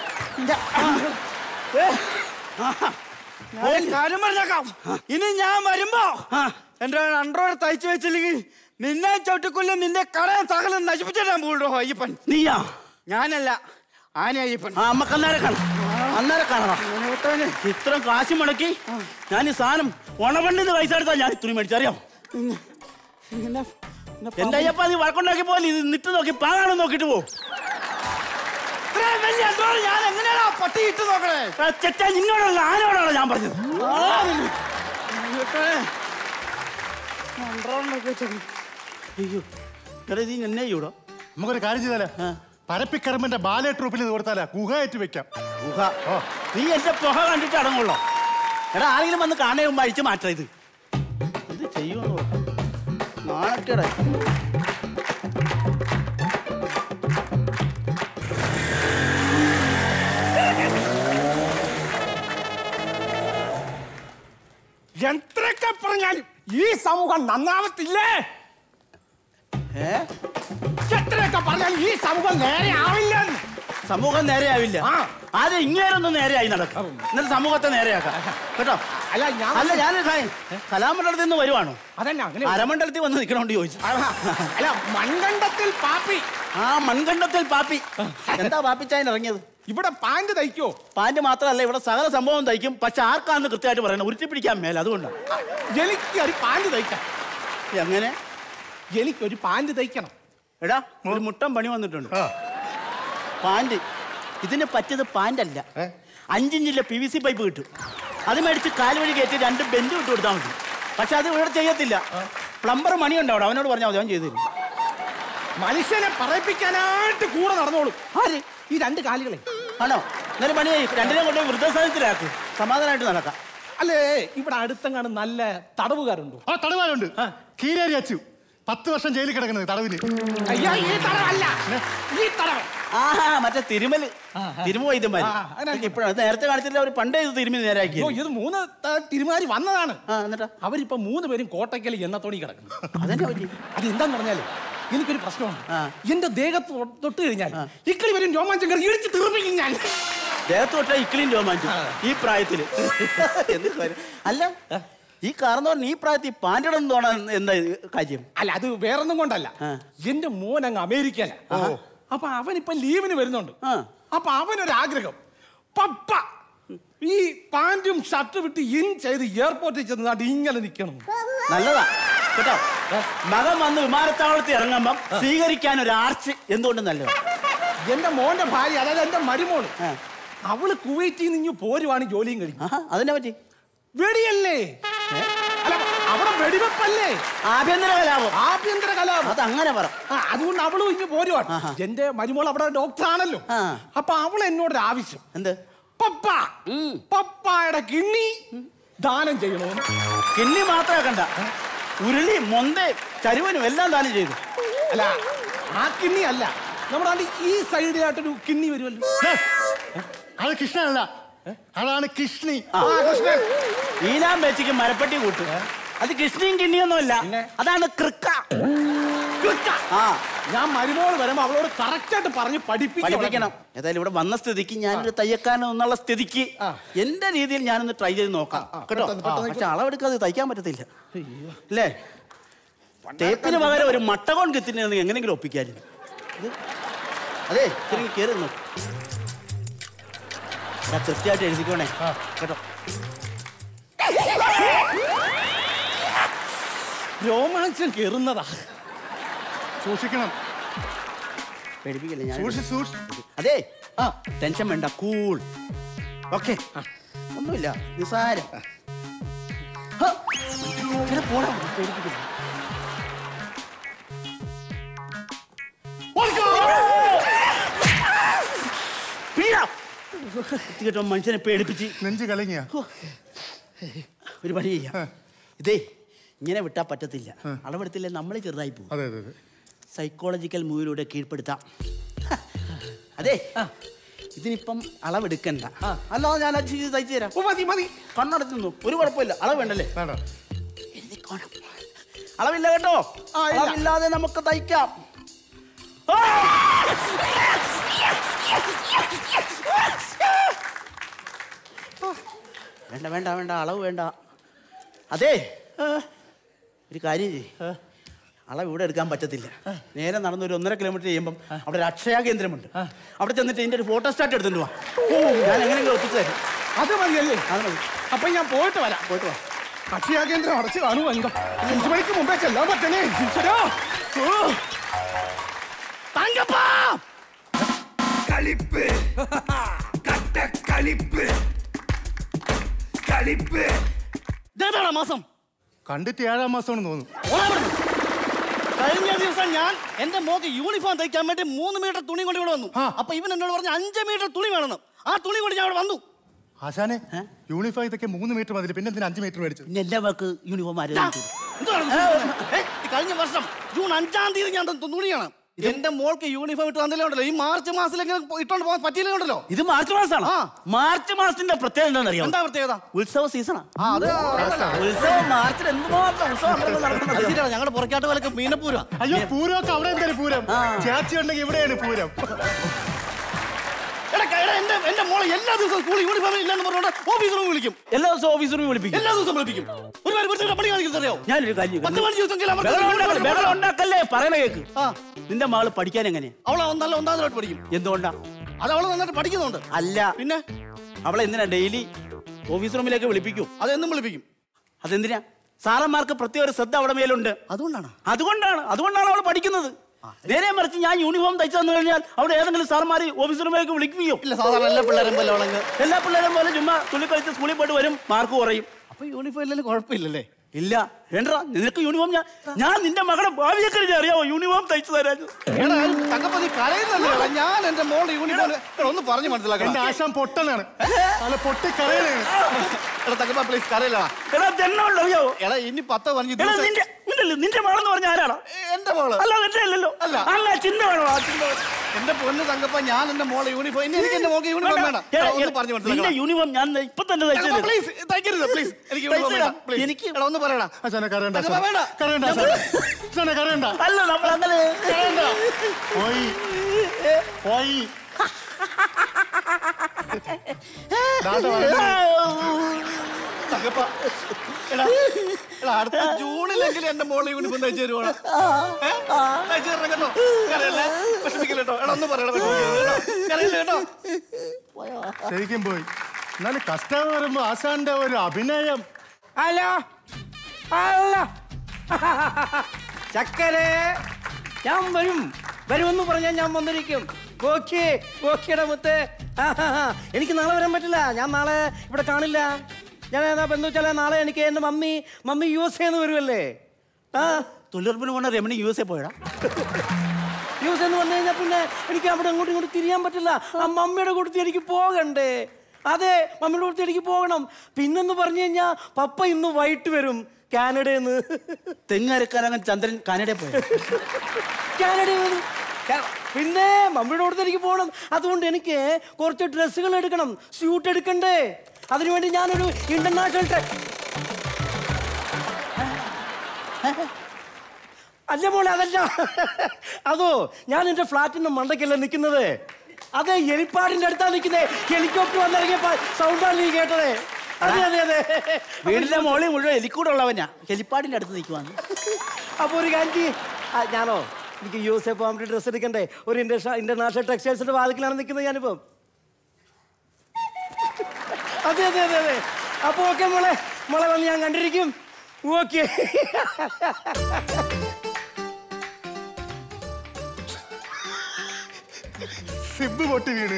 Speaker 10: ഞാൻ കാര്യം പറഞ്ഞേക്കാം ഇനി ഞാൻ വരുമ്പോ എന്റെ അണ്ടറോട് തയ്ച്ചു വെച്ചില്ലെങ്കിൽ നിന്നെ ചവിട്ടിക്കൊല്ലും നിന്റെ കടയും സകലം നശിപ്പിച്ചിട്ടാൻ പോകണ്ടോ അയ്യപ്പൻ
Speaker 11: നീയാ
Speaker 10: ഞാനല്ല ആന അയ്യപ്പൻ
Speaker 11: ആ അമ്മക്ക് അന്നേരം കാണാം അന്നേരം കാണാം ഇത്ര കാശ് മുടക്കി ഞാൻ ഈ സാധനം ഉണവണ്ടിന്ന് പൈസ എടുത്താ ഞാൻ തുണി മേടിച്ചറിയാം എന്റെ അയ്യപ്പ നീ വഴക്കുണ്ടാക്കി പോലെ ഇത് നിട്ട് നോക്കി പാകാണെന്ന് നോക്കിട്ട് പോ
Speaker 10: ഇത്രയും വലിയ അണ്ടറോട് ഞാൻ എങ്ങനെയാണോ പട്ടി ഇട്ട് നോക്കണേ
Speaker 11: ചെറ്റ നിന്നോടല്ല ആനോടാണോ ഞാൻ പറഞ്ഞത് അയ്യോ എടാ ഇത് എന്നെ ചെയ്യൂടോ
Speaker 15: നമുക്കൊരു കാര്യം ചെയ്താലേ പരപ്പിക്കറമ്പിന്റെ ബാലെ ട്രൂപ്പിൽ ഇത് കൊടുത്താലേ ഗുഹയായിട്ട് വെക്കാം
Speaker 11: ഗുഹ നീ എന്റെ പുക കണ്ടിട്ട് അടങ്ങുള്ളോ എടാ ആരെങ്കിലും വന്ന് കാണേ മുമ്പ് അഴിച്ചു മാറ്റാ ഇത് ഇത് ചെയ്യുമെന്ന് പറ. നാണക്കേടാ
Speaker 12: എത്രയൊക്കെ പറഞ്ഞാലും ഈ സമൂഹം നന്നാവത്തില്ലേ എത്രയൊക്കെ പറഞ്ഞാലും ഈ സമൂഹം നേരെ ആവില്ല
Speaker 11: സമൂഹം നേരെയാവില്ല ആദ്യം ഇങ്ങേരൊന്നും നേരെയായി നടക്കും എന്നിട്ട് സമൂഹത്തെ നേരെയാക്കാം കേട്ടോ
Speaker 12: അല്ല ഞാൻ
Speaker 11: അല്ല ഞാൻ കലാമണ്ഡലത്തിൽ നിന്ന് വരുവാണോ
Speaker 12: അതന്നെ അങ്ങനെ
Speaker 11: അരമണ്ഡലത്തിൽ വന്ന് നിൽക്കണോണ്ട് ചോദിച്ചു
Speaker 12: അല്ല മൺകണ്ടത്തിൽ പാപ്പി
Speaker 11: ആ മൺകണ്ടത്തിൽ പാപ്പി എന്താ പാപ്പിച്ചായൻ ഇറങ്ങിയത്
Speaker 12: ഇവിടെ പാന്റ് തയ്ക്കോ
Speaker 11: പാന്റ് മാത്രമല്ല ഇവിടെ സകല സംഭവം തയ്ക്കും പക്ഷെ ആർക്കാന്ന് കൃത്യമായിട്ട് പറയണം ഉരുട്ടി പിടിക്കാൻ മേലെ അതുകൊണ്ടാണ്
Speaker 12: എനിക്ക് ഒരു പാന്റ് തയ്ക്കാം
Speaker 11: എങ്ങനെ
Speaker 12: എനിക്കൊരു പാന്റ് തയ്ക്കണം
Speaker 11: എടാ ഒരു മുട്ടം പണി വന്നിട്ടുണ്ട് പാന്റ് ഇതിന് പറ്റിയത് പാന്റ് അല്ല അഞ്ചിഞ്ചിലെ പി വി സി പൈപ്പ് കിട്ടും അത് മേടിച്ച് കാല് വഴി കയറ്റി രണ്ട് ബെഞ്ച് വിട്ട് കൊടുത്താൽ മതി പക്ഷെ അത് ഇവിടെ ചെയ്യത്തില്ല പ്ലംബർ മണിയുണ്ട് അവിടെ അവനോട് പറഞ്ഞാൽ മതി അവൻ ചെയ്തു തരും
Speaker 12: മനുഷ്യനെ പറയിപ്പിക്കാനായിട്ട് കൂടെ നടന്നോളും
Speaker 11: ആര്
Speaker 12: ഈ രണ്ട് കാലുകളെ
Speaker 11: ആണോ എന്നാലും പണി ചെയ്യ്. രണ്ടിനെ കൊണ്ട് വൃദ്ധസാധനത്തിലാക്കും സമാധാനമായിട്ട് നടക്കാം
Speaker 12: അല്ലേ ഇവിടെ അടുത്തെങ്ങാണ് നല്ല തടവുകാരുണ്ടോ
Speaker 15: ആ തടവാലുണ്ട് കീരേരി അച്ചു പത്ത് വർഷം ജയിലിൽ കിടക്കുന്നത് തടവില്
Speaker 12: അയ്യോ ഈ തടവല്ല ഈ തടവ്
Speaker 11: ആഹാ മറ്റേ തിരുമല് തിരുമ വൈദ്യന്മാര് ഇപ്പോഴാണ് നേരത്തെ കാണിച്ചില്ല അവർ പണ്ടേ ഇത് തിരുമി നേരാക്കി
Speaker 12: അയ്യോ, ഇത് മൂന്ന് ത- തിരുമാരി വന്നതാണ്
Speaker 11: എന്നിട്ടാ
Speaker 12: അവരിപ്പോ മൂന്ന് പേരും കോട്ടയ്ക്കൽ എണ്ണത്തോണി കിടക്കുന്നു
Speaker 11: അതെന്നെ പറ്റി
Speaker 12: അത് എന്താന്ന് പറഞ്ഞാല് എനിക്കൊരു പ്രശ്നമാണ് എന്റെ ദേഹത്ത് തൊ- തൊട്ട് കഴിഞ്ഞാൽ ഇക്കിളി വരും രോമാഞ്ചം കയറി ഇടിച്ച് തീർപ്പിക്കും ഞാൻ
Speaker 11: ദേഹത്ത് തൊട്ട ഇക്കിളിയും രോമാഞ്ചും ഈ പ്രായത്തില് എന്ത് കാര്യം? അല്ല ഈ കാർന്ന് പറഞ്ഞ ഈ പ്രായത്തിൽ പാൻറിടം തോന്നാൻ എന്താ കാര്യം
Speaker 12: അല്ല അത് വേറൊന്നും കൊണ്ടല്ല എന്റെ മോൻ അങ്ങ് അമേരിക്കയില അപ്പൊ അവൻ ഇപ്പൊ ലീവിന് വരുന്നുണ്ട് അപ്പൊ അവനൊരു ആഗ്രഹം പപ്പ ഈ പാന്റും ഷർട്ട് വിട്ട് ഇൻ ചെയ്ത് എയർപോർട്ടിൽ ചെന്ന് ഇങ്ങനെ നിൽക്കണം
Speaker 11: നല്ലതാ കേട്ടോ മകൻ വന്ന് വിമാനത്താവളത്തിൽ ഇറങ്ങുമ്പം സ്വീകരിക്കാൻ ഒരു ആർച്ച് എന്തുകൊണ്ട് നല്ലതാ
Speaker 12: എന്റെ മോന്റെ ഭാര്യ അതായത് എന്റെ മരുമോള് അവള് കുവൈറ്റിൽ നിന്ന് ഇങ്ങ് പോരുവാണ് ജോലിയും കഴിഞ്ഞു
Speaker 11: അതിനെ പറ്റി
Speaker 12: വെടിയല്ലേ അല്ല അവിടെ വെടിവെപ്പല്ലേ
Speaker 11: ആഭ്യന്തര കലാപം
Speaker 12: ആഭ്യന്തര കലാപം
Speaker 11: അത് അങ്ങനെ പറ
Speaker 12: ആ, അതുകൊണ്ട് അവളും ഇങ്ങ് പോരുവാണ് എന്റെ മരുമോൾ അവിടെ ഡോക്ടർ ആണല്ലോ അപ്പൊ അവൾ എന്നോടൊരു ആവശ്യം
Speaker 11: എന്ത്
Speaker 12: പപ്പ പപ്പായുടെ കിണ്ണി ദാനം ചെയ്യണമെന്ന്
Speaker 11: കിണ്ണി മാത്രമേ കണ്ട ഉരുളി മൊന്ത ചരുവനും എല്ലാം ദാനം ചെയ്തു
Speaker 12: അല്ല ആ കിണ്ണി അല്ല നമ്മുടെ ആണ്ട് ഈ സൈഡിലായിട്ടൊരു കിണ്ണി വരുമല്ലോ
Speaker 15: അത് കൃഷ്ണനല്ല അതാണ് കൃഷ്ണി
Speaker 11: ആ, കൃഷ്ണൻ. ഈനാം വെച്ചിക്ക് മരപ്പെട്ടി കൂട്ടും അത് കൃഷ്ണയും കിണ്ണിയൊന്നുമല്ല അതാണ് കൃക്ക ആ
Speaker 12: ഞാൻ മരുമോൾ വരുമ്പോ അവളോട് കറക്റ്റ് ആയിട്ട് പറഞ്ഞ് പഠിപ്പിക്കണം
Speaker 11: പഠിപ്പിക്കണം ഏതായാലും ഇവിടെ വന്ന സ്ഥിതിക്ക് ഞാനൊരു തയ്യക്കാരൻ എന്നുള്ള സ്ഥിതിക്ക് എന്റെ രീതിയിൽ ഞാനൊന്ന് ട്രൈ ചെയ്ത് നോക്കാം കേട്ടോ
Speaker 12: പെട്ടെന്ന്, പെട്ടെന്ന്
Speaker 11: പക്ഷെ അളവെടുക്കാതെ തയ്ക്കാൻ പറ്റത്തില്ല അല്ലേ ടേപ്പിന് പകരം ഒരു മട്ടകോൺ കിത്തിന് എങ്ങനെങ്കിലും ഒപ്പിക്കായിരുന്നു ഇത് അതെ ഇത്തിരി കയറി നോക്ക് എടാ, കൃത്യമായിട്ട് എഴുതിക്കോണേ കേട്ടോ
Speaker 12: രോമാഞ്ചം കയറുന്നതാ
Speaker 15: സൂക്ഷിക്കണം
Speaker 11: പേടിപ്പിക്കില്ല ഞാൻ
Speaker 15: സൂക്ഷിച്ച് സൂക്ഷിച്ച്
Speaker 11: അതെ ആ ടെൻഷൻ വേണ്ട കൂൾ ഓക്കെ ഒന്നുമില്ല നിസാരം ഹ, ഇങ്ങനെ പോടാ പേടിപ്പിക്കില്ല പിടിടാ. വൃത്തികെട്ട മനുഷ്യനെ പേടിപ്പിച്ച്
Speaker 15: നെഞ്ച് കലങ്ങിയ
Speaker 11: ഒരു പണി ചെയ്യാം ഇതേ ഇങ്ങനെ വിട്ടാ പറ്റത്തില്ല അളവെടുത്തില്ലേ നമ്മൾ ചെറുതായി പോകും
Speaker 15: അതെ അതെ അതെ
Speaker 11: സൈക്കോളജിക്കൽ മൂവിലൂടെ കീഴ്പ്പെടുത്താം ഹ, അതെ ഇതിനിപ്പം അളവെടുക്കണ്ട അല്ലാതെ ഞാൻ അത് ചെയ്ത് തയ്ച്ചു തരാം
Speaker 12: മതി മതി
Speaker 11: കണ്ണടച്ച് നിന്നു ഒരു കുഴപ്പമില്ല അളവ് വേണ്ടല്ലേ എഴുതിക്കോണം അളവില്ല കേട്ടോ അളവില്ലാതെ നമുക്ക് തയ്ക്കാം ആ! വേണ്ട വേണ്ട വേണ്ട അളവ് വേണ്ട അതെ ഒരു കാര്യം ചെയ്യ് അളവ് ഇവിടെ എടുക്കാൻ പറ്റത്തില്ല നേരെ നടന്ന് ഒരു ഒന്നര കിലോമീറ്റർ ചെയ്യുമ്പം അവിടെ ഒരു അക്ഷയ കേന്ദ്രമുണ്ട് അവിടെ ചെന്നിട്ട് ഇതിന്റെ ഒരു ഫോട്ടോ സ്റ്റാറ്റ് എടുത്തിട്ട് വാ ഓ ഞാൻ എങ്ങനെയെങ്കിലും ഒപ്പിച്ചു തരാം
Speaker 12: അത് മതിയല്ലേ
Speaker 11: അത് മതി
Speaker 12: അപ്പൊ ഞാൻ പോയിട്ട് വരാം
Speaker 11: പോയിട്ട് വാ
Speaker 12: അക്ഷയ കേന്ദ്രം അടച്ചു കാണുമോ എന്തോ അഞ്ചു മണിക്ക് മുമ്പേ ചെല്ലാൻ പറ്റണേ ഈശ്വരാ. ഓ. തങ്കപ്പാ
Speaker 6: കളിപ്പ് കട്ട കളിപ്പ് കളിപ്പ്
Speaker 11: ഇതേതാടാ മാസം
Speaker 15: കണ്ടിട്ട് ഏഴാം മാസമാണെന്ന് തോന്നുന്നു
Speaker 11: ഓടാ ഇവിടുന്ന്. കഴിഞ്ഞ ദിവസം ഞാൻ എന്റെ മോക്ക് യൂണിഫോം തയ്ക്കാൻ വേണ്ടി മൂന്ന് മീറ്റർ തുണി കൊണ്ട് ഇവിടെ വന്നു അപ്പൊ ഇവൻ എന്നോട് പറഞ്ഞു അഞ്ച് മീറ്റർ തുണി വേണമെന്ന് ആ തുണി കൊണ്ട് ഞാൻ ഇവിടെ വന്നു
Speaker 15: ആശാനെ യൂണിഫോം ഇതൊക്കെ മൂന്ന് മീറ്റർ മതി പിന്നെ എന്തിനാ അഞ്ച് മീറ്റർ മേടിച്ചു
Speaker 11: പിന്നെ എല്ലാ പേർക്ക് യൂണിഫോം ആരും
Speaker 10: കഴിഞ്ഞ വർഷം ജൂൺ അഞ്ചാം തീയതി ഞാൻ തന്ന തുണിയാണ് എന്റെ മോൾക്ക് യൂണിഫോം ഇട്ട് തന്നില്ലേ ഉണ്ടല്ലോ ഈ മാർച്ച് മാസത്തിൽ എങ്ങനെ ഇട്ടോണ്ട് പോകാൻ പറ്റിയില്ലേ ഉണ്ടല്ലോ
Speaker 11: ഇത് മാർച്ച് മാസമാണ് മാർച്ച് മാസത്തിന്റെ പ്രത്യേകത എന്താണെന്നറിയോ
Speaker 10: എന്താ പ്രത്യേകത
Speaker 11: ഉത്സവ സീസണാ
Speaker 10: ആ അത്
Speaker 11: ഉത്സവം മാർച്ചിൽ എന്തുമാത്രം ഉത്സവം അമ്പലങ്ങളിൽ നടക്കുന്നത്
Speaker 10: ഞങ്ങളുടെ പുറക്കാട്ട് പോലൊക്കെ മീനപ്പൂരം
Speaker 15: അയ്യോ പൂരമൊക്കെ അവിടെ എന്തായാലും പൂരം ചേച്ചി ഉണ്ടെങ്കിൽ ഇവിടെയാണ് പൂരം
Speaker 10: എടാ, എടാ, എന്റെ എന്റെ മോളെ എല്ലാ ദിവസവും സ്കൂളിൽ യൂണിഫോം ഇല്ലെന്ന് പറഞ്ഞോണ്ട് ഓഫീസ് റൂം വിളിക്കും
Speaker 11: എല്ലാ ദിവസവും ഓഫീസ് റൂമിൽ വിളിപ്പിക്കും
Speaker 10: എല്ലാ ദിവസവും വിളിപ്പിക്കും ഒരു കാര്യം കുറച്ച് പണി കാണിക്കുന്നറിയോ
Speaker 11: ഞാനൊരു കാര്യം
Speaker 10: പത്ത് പതിനഞ്ച് ദിവസമെങ്കിലും അവർക്ക്
Speaker 11: ബഹളം
Speaker 10: യൂണിഫോം
Speaker 11: ഉണ്ടാക്കല്ലേ, ബഹളം ഉണ്ടാക്കല്ലേ പറയണ കേക്ക് നിന്റെ മകള് പഠിക്കാൻ എങ്ങനെയാ
Speaker 10: അവളെ നല്ല ഒന്നാമതായിട്ട് പഠിക്കും
Speaker 11: എന്തുകൊണ്ടാ
Speaker 10: അത് അവള് നന്നായിട്ട് പഠിക്കുന്നുണ്ട്
Speaker 11: അല്ല
Speaker 10: പിന്നെ
Speaker 11: അവളെ എന്തിനാ ഡെയിലി ഓഫീസ് റൂമിലേക്ക് വിളിപ്പിക്കും
Speaker 10: അതെന്നും വിളിപ്പിക്കും
Speaker 11: അതെന്തിനാ സാറന്മാർക്ക് പ്രത്യേക ഒരു ശ്രദ്ധ അവിടെ മേലുണ്ട്
Speaker 10: അതുകൊണ്ടാണ്
Speaker 11: അതുകൊണ്ടാണ് അതുകൊണ്ടാണ് അവൾ പഠിക്കുന്നത് നേരെ മറിച്ച് ഞാൻ യൂണിഫോം തയ്ച്ചു തന്നു കഴിഞ്ഞാൽ അവിടെ ഏതെങ്കിലും സാർമാർ ഓഫീസ് റൂമിലേക്ക് വിളിക്കുകയോ
Speaker 10: ഇല്ല സാധാരണ എല്ലാ പിള്ളേരും പോലെ അവളങ്ങ്
Speaker 11: എല്ലാ പിള്ളേരും പോലെ ചുമ്മാ തുള്ളി കളിച്ച് സ്കൂളിൽ പോയിട്ട് വരും മാർക്ക് കുറയും
Speaker 10: അപ്പൊ യൂണിഫോം ഇല്ലെങ്കിലും കുഴപ്പമില്ലല്ലേ
Speaker 11: ഇല്ല വേണ്ട നിനക്ക് യൂണിഫോം ഞാൻ ഞാൻ നിന്റെ മകളുടെ ഭാവിയൊക്കെ എനിക്ക് അറിയാവോ യൂണിഫോം തയ്ച്ചു തരാൻ
Speaker 10: എടാ, തങ്കപ്പ നീ കരയുന്നല്ലേ എടാ? ഞാൻ എന്റെ മോളുടെ യൂണിഫോം എടാ, ഒന്ന് പറഞ്ഞു മനസ്സിലാക്കണം
Speaker 15: എന്റെ ആശാൻ പൊട്ടനാണ് അല്ല പൊട്ടി കരയാണ്
Speaker 10: എടാ തങ്കപ്പ പ്ലീസ് കരയില്ലടാ
Speaker 11: എടാ ജന്മമുണ്ടോ അറിയാവോ
Speaker 10: എടാ ഇനി പത്തോ പതിനഞ്ച്
Speaker 11: എടാ
Speaker 10: ദിവസം
Speaker 11: നിന്റെ നിന്റെ നിന്റെ മകളെന്ന് പറഞ്ഞ ആരാടാ
Speaker 10: എന്റെ മോള്
Speaker 11: അല്ല എന്റെ അല്ലല്ലോ
Speaker 10: അല്ല.
Speaker 11: അല്ല ചിന്ത വേണോ ആ ചിന്ത വേണം.
Speaker 10: എന്റെ പൊന്ന് തങ്കപ്പ ഞാൻ എന്റെ മോളെ യൂണിഫോം ഇനി എനിക്ക് എന്റെ മോൾക്ക് യൂണിഫോം
Speaker 11: വേണ്ട.
Speaker 10: വേണം
Speaker 11: എടാ,
Speaker 10: എടാ, ഒന്ന്
Speaker 11: എടാ,
Speaker 10: പറഞ്ഞു
Speaker 11: നിന്റെ
Speaker 10: മനസ്സിലാക്കണം
Speaker 11: യൂണിഫോം ഞാൻ ഇപ്പൊ തന്നെ തയ്ച്ചു തരാം.
Speaker 10: പ്ലീസ് തയ്ക്കരുത് പ്ലീസ് എനിക്ക് യൂണിഫോം
Speaker 11: തയ്ച്ചു
Speaker 10: വേണം
Speaker 11: തരാം.
Speaker 10: പ്ലീസ്
Speaker 11: എനിക്ക്
Speaker 10: എടാ ഒന്ന് പറയടാ
Speaker 15: ആശാനെ കരയണ്ട
Speaker 10: തങ്കപ്പ
Speaker 15: ആശാനെ.
Speaker 10: വേണ്ട
Speaker 15: കരയണ്ട ആശാനെ. ആശാനെ കരയണ്ട
Speaker 11: അല്ല നമ്മൾ അങ്ങനെ
Speaker 15: പോയി പോയി ദാണ്ട വരുന്നു.
Speaker 10: തങ്കപ്പ എടാ എടാ അടുത്ത ജൂണിലെങ്കിലും എന്റെ മോളെ യൂണിഫോം തയ്ച്ചു തരുവാണ് തയ്ച്ചു തരണം കേട്ടോ കരയല്ലേ വിഷമിക്കില്ല കേട്ടോ എടാ ഒന്ന് പറയടാ വിഷമിക്കില്ല കേട്ടോ കരയില്ല കേട്ടോ
Speaker 15: ശരിക്കും പോയി എന്നാലും കഷ്ടം വരുമ്പോ ആശാന്റെ ഒരു അഭിനയം
Speaker 9: ഹലോ അല്ല ചക്കരെ ഞാൻ വരും വരുമെന്ന് പറഞ്ഞാൽ ഞാൻ വന്നിരിക്കും ഓക്കെ ഓക്കേടാ മുത്ത് ആഹാഹാ. എനിക്ക് നാളെ വരാൻ പറ്റില്ല ഞാൻ നാളെ ഇവിടെ കാണില്ല ഞാൻ ഏതാ എന്ന് വെച്ചാൽ നാളെ എനിക്ക് എൻ്റെ മമ്മി മമ്മി യു എസ് എന്ന് വരുമല്ലേ ആ
Speaker 11: തൊഴിലുറപ്പിന് പോണ രമണി യു എസ് എ പോയടാ
Speaker 9: യു എസ് എന്ന് വന്നു കഴിഞ്ഞാൽ പിന്നെ എനിക്ക് അവിടെ അങ്ങോട്ടും ഇങ്ങോട്ടും തിരിയാൻ പറ്റില്ല ആ മമ്മിയുടെ കൂട്ടത്തിൽ എനിക്ക് പോകണ്ടേ അതെ മമ്മിയുടെ കൂട്ടത്തിൽ എനിക്ക് പോകണം പിന്നെന്ന് പറഞ്ഞു കഴിഞ്ഞാൽ പപ്പ ഇന്ന് വൈകിട്ട് വരും കാനഡയിൽ നിന്ന്
Speaker 11: തെങ്ങരക്കാരങ്ങൻ ചന്ദ്രൻ കാനഡയിൽ പോയ
Speaker 9: കാനഡയിൽ നിന്ന് കാ- പിന്നെ മമ്മിയുടെ കൂട്ടത്തിൽ എനിക്ക് പോകണം അതുകൊണ്ട് എനിക്ക് കുറച്ച് ഡ്രസ്സുകൾ എടുക്കണം സ്യൂട്ട് എടുക്കണ്ടേ അതിനുവേണ്ടി ഞാനൊരു ഇന്റർനാഷണൽ ട്രെ അല്ല മോളെ അതല്ല അതോ ഞാൻ എന്റെ ഫ്ലാറ്റിന്റെ മണ്ടയ്ക്കല്ല നിൽക്കുന്നത് അതെ എലിപ്പാടിന്റെ അടുത്താ നിൽക്കുന്നത് ഹെലികോപ്റ്റർ വന്നിറങ്ങിയപ്പോ സൗണ്ടാണ് നീ കേട്ടത് അതെ അതെ അതെ
Speaker 11: വീടിന്റെ മോളിൽ മുഴുവൻ എലിക്കൂടെ ഉള്ളവനാ ഹെലിപ്പാഡിന്റെ അടുത്ത് നിൽക്കുവാന്ന്
Speaker 9: അപ്പൊ ഒരു കാര്യം ചെയ്യ്. ആ, ഞാനോ എനിക്ക് യു എസ് എ പോകാൻ വേണ്ടി ഡ്രസ്സ് എടുക്കണ്ടേ ഒരു ഇന്റർനാ- ഇന്റർനാഷണൽ ടെക്സ്റ്റൈൽസിന്റെ വാതിക്കലാണ് നിൽക്കുന്നത് ഞാനിപ്പം അതെ അതെ അതെ അതെ അപ്പൊ ഓക്കെ മോളെ മോളെ വന്ന് ഞാൻ കണ്ടിരിക്കും ഓക്കെ
Speaker 15: സിബ് പൊട്ടി വീട്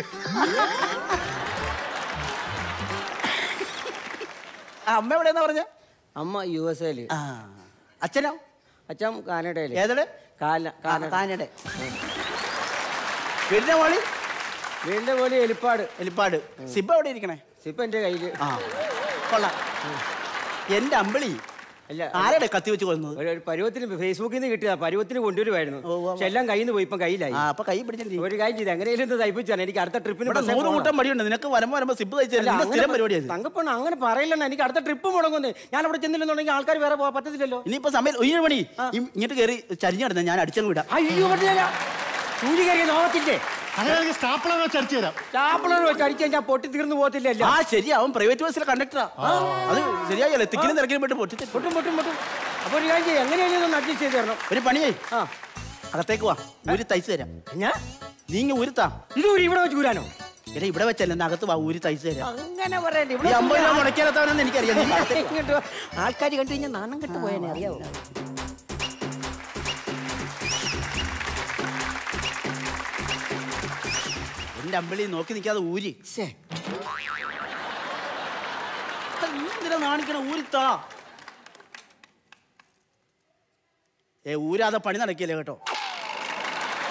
Speaker 11: അമ്മ എവിടെയെന്നാ പറഞ്ഞ
Speaker 9: അമ്മ യു എസ് എയില്
Speaker 11: അച്ഛനോ
Speaker 9: അച്ഛൻ കാനഡയില്
Speaker 11: ഏതടെ
Speaker 9: കാന കാനഡ
Speaker 11: കാനഡ വീടിന്റെ മോളി
Speaker 9: വീടിന്റെ പോലെ എലിപ്പാട്
Speaker 11: എലിപ്പാട് സിബ് എവിടെ ഇരിക്കണേ
Speaker 9: സിപ്പ് എന്റെ കയ്യില്
Speaker 11: ആ കൊള്ളാം എന്റെ അമ്പിളി
Speaker 9: അല്ല
Speaker 11: ആരുടെ കത്തി വെച്ച് കൊന്നത്
Speaker 9: ഒരു ഒരു പരുവത്തിന് ഫേസ്ബുക്കിൽ നിന്ന് കിട്ടിയതാ പരുവത്തിന് കൊണ്ടുവരുമായിരുന്നു പക്ഷെ എല്ലാം കയ്യിൽ നിന്ന് പോയി ഇപ്പം കയ്യിലായി
Speaker 11: ആ അപ്പൊ കൈ പിടിച്ചിട്ട്
Speaker 9: ഒരു കാര്യം ചെയ്ത് എങ്ങനെയും ഇത് തയ്പ്പിച്ചാണ് എനിക്ക് അടുത്ത ട്രിപ്പിന്
Speaker 11: ഇവിടെ നൂറ് കൂട്ടം മടിയുണ്ട് നിനക്ക് വരുമ്പോ വരുമ്പോ സിബ് തയ്ച്ചു തരും. നിന്റെ സ്ഥിരം പരിപാടിയത്
Speaker 9: തങ്കപ്പണ്ണ അങ്ങനെ പറയില്ലണ്ണ എനിക്ക് അടുത്ത ട്രിപ്പ് മുടങ്ങുന്നു ഞാൻ അവിടെ ചെന്നില്ലെന്നുണ്ടെങ്കിൽ ആൾക്കാർ വേറെ പോകാൻ പറ്റത്തില്ലല്ലോ
Speaker 11: ഇനിയിപ്പോ സമയം ഒരു മണി ഇ- ഇങ്ങോട്ട് കയറി ചരിഞ്ഞു കിടന്ന ഞാൻ അടിച്ചങ്ങ് വിടാം
Speaker 9: അയ്യോ പറ്റില്ല സൂചി കയറി നോക്കത്തില്ലേ
Speaker 15: അങ്ങനെയാണെങ്കിൽ സ്റ്റാപ്ലർ വെച്ച് അടിച്ചു തരാം
Speaker 9: ചാപ്പിളർ വെച്ച് അടിച്ചു കഴിഞ്ഞാൽ പൊട്ടി തീർന്നു പോകത്തില്ലല്ലോ
Speaker 11: ആ ശരി അവൻ പ്രൈവറ്റ് ബസ്സിലെ കണ്ടക്ടറാ അത് ശരിയായല്ലേ തിക്കിനും തിരക്കിനും പെട്ട് പൊട്ടി
Speaker 9: പൊട്ടും പൊട്ടും പൊട്ടും അപ്പൊ ഒരു കാര്യം ചെയ്യ്, എങ്ങനെയാണെങ്കിലും ഒന്ന് അഡ്ജസ്റ്റ് ചെയ്ത് തരണം
Speaker 11: ഒരു പണിയേ
Speaker 9: ആ
Speaker 11: അകത്തേക്ക് വാ ഊരി തയ്ച്ചു തരാം
Speaker 9: ഞാൻ
Speaker 11: നീ ഇങ്ങ് ഊരിത്താ
Speaker 9: ഇത് ഊരി ഇവിടെ വെച്ച് ഊരാനോ
Speaker 11: എടാ ഇവിടെ വെച്ചല്ല എന്നാ അകത്ത് വാ ഊരി തയ്ച്ചു തരാം
Speaker 9: അങ്ങനെ പറയണ്ട
Speaker 11: ഈ അമ്പത് രൂപ മുടക്കിയാലത്താണെന്ന് എനിക്കറിയാം നീ അകത്തേക്ക് വാ.
Speaker 9: ആൾക്കാർ കണ്ടു കഴിഞ്ഞാൽ നാണം കെട്ട് പോയനെ അറിയാവോ
Speaker 11: എന്റെ അമ്പിളി നോക്കി നിൽക്കാതെ ഊരി അത് നീ എന്തിനാ നാണിക്കണ ഊരിത്താ ഏ ഊരാതെ പണി നടക്കില്ലേ കേട്ടോ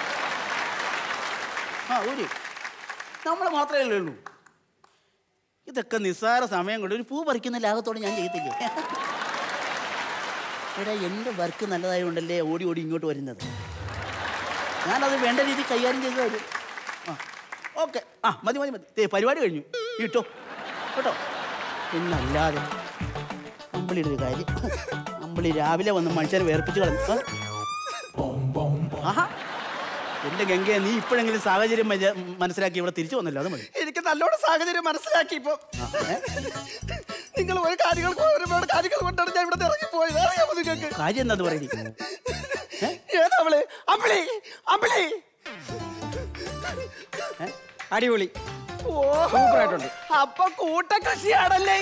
Speaker 11: ആ ഊരി നമ്മൾ മാത്രമേ ഉള്ളൂ ഇതൊക്കെ നിസ്സാര സമയം കൊണ്ട് ഒരു പൂ പറിക്കുന്ന ലാഭത്തോടെ ഞാൻ ചെയ്യത്തില്ലേ എടാ എൻ്റെ വർക്ക് നല്ലതായതുകൊണ്ടല്ലേ ഓടി ഓടി ഇങ്ങോട്ട് വരുന്നത് ഞാനത് വേണ്ട രീതിയിൽ കൈകാര്യം ചെയ്തു തരും ആ ഓക്കെ ആ മതി മതി മതി ദേ, പരിപാടി കഴിഞ്ഞു ഇട്ടോ കേട്ടോ പിന്നല്ലാതെ അമ്പിളിയുടെ ഒരു കാര്യം അമ്പിളി രാവിലെ വന്ന് മനുഷ്യരെ വേർപ്പിച്ച് കളഞ്ഞു ആ? ആഹാ എന്റെ ഗംഗയെ നീ ഇപ്പോഴെങ്കിലും സാഹചര്യം മജ- മനസ്സിലാക്കി ഇവിടെ തിരിച്ചു വന്നല്ലോ അത് മതി
Speaker 9: എനിക്ക് നല്ലോണം സാഹചര്യം മനസ്സിലാക്കി ഇപ്പൊ നിങ്ങൾ ഒരു കാര്യങ്ങൾ ഒരുപാട് കാര്യങ്ങൾ കൊണ്ടാണ് ഞാൻ ഇവിടെ ഇറങ്ങി പോയത് അറിയാമോ നിങ്ങൾക്ക്
Speaker 11: കാര്യം എന്താ പറയുന്നത്
Speaker 9: ഏതാ അവള് അമ്പിളി അമ്പിളി അടിപൊളി സൂപ്പറായിട്ടുണ്ട് അപ്പൊ കൂട്ടകൃഷിയാണല്ലേ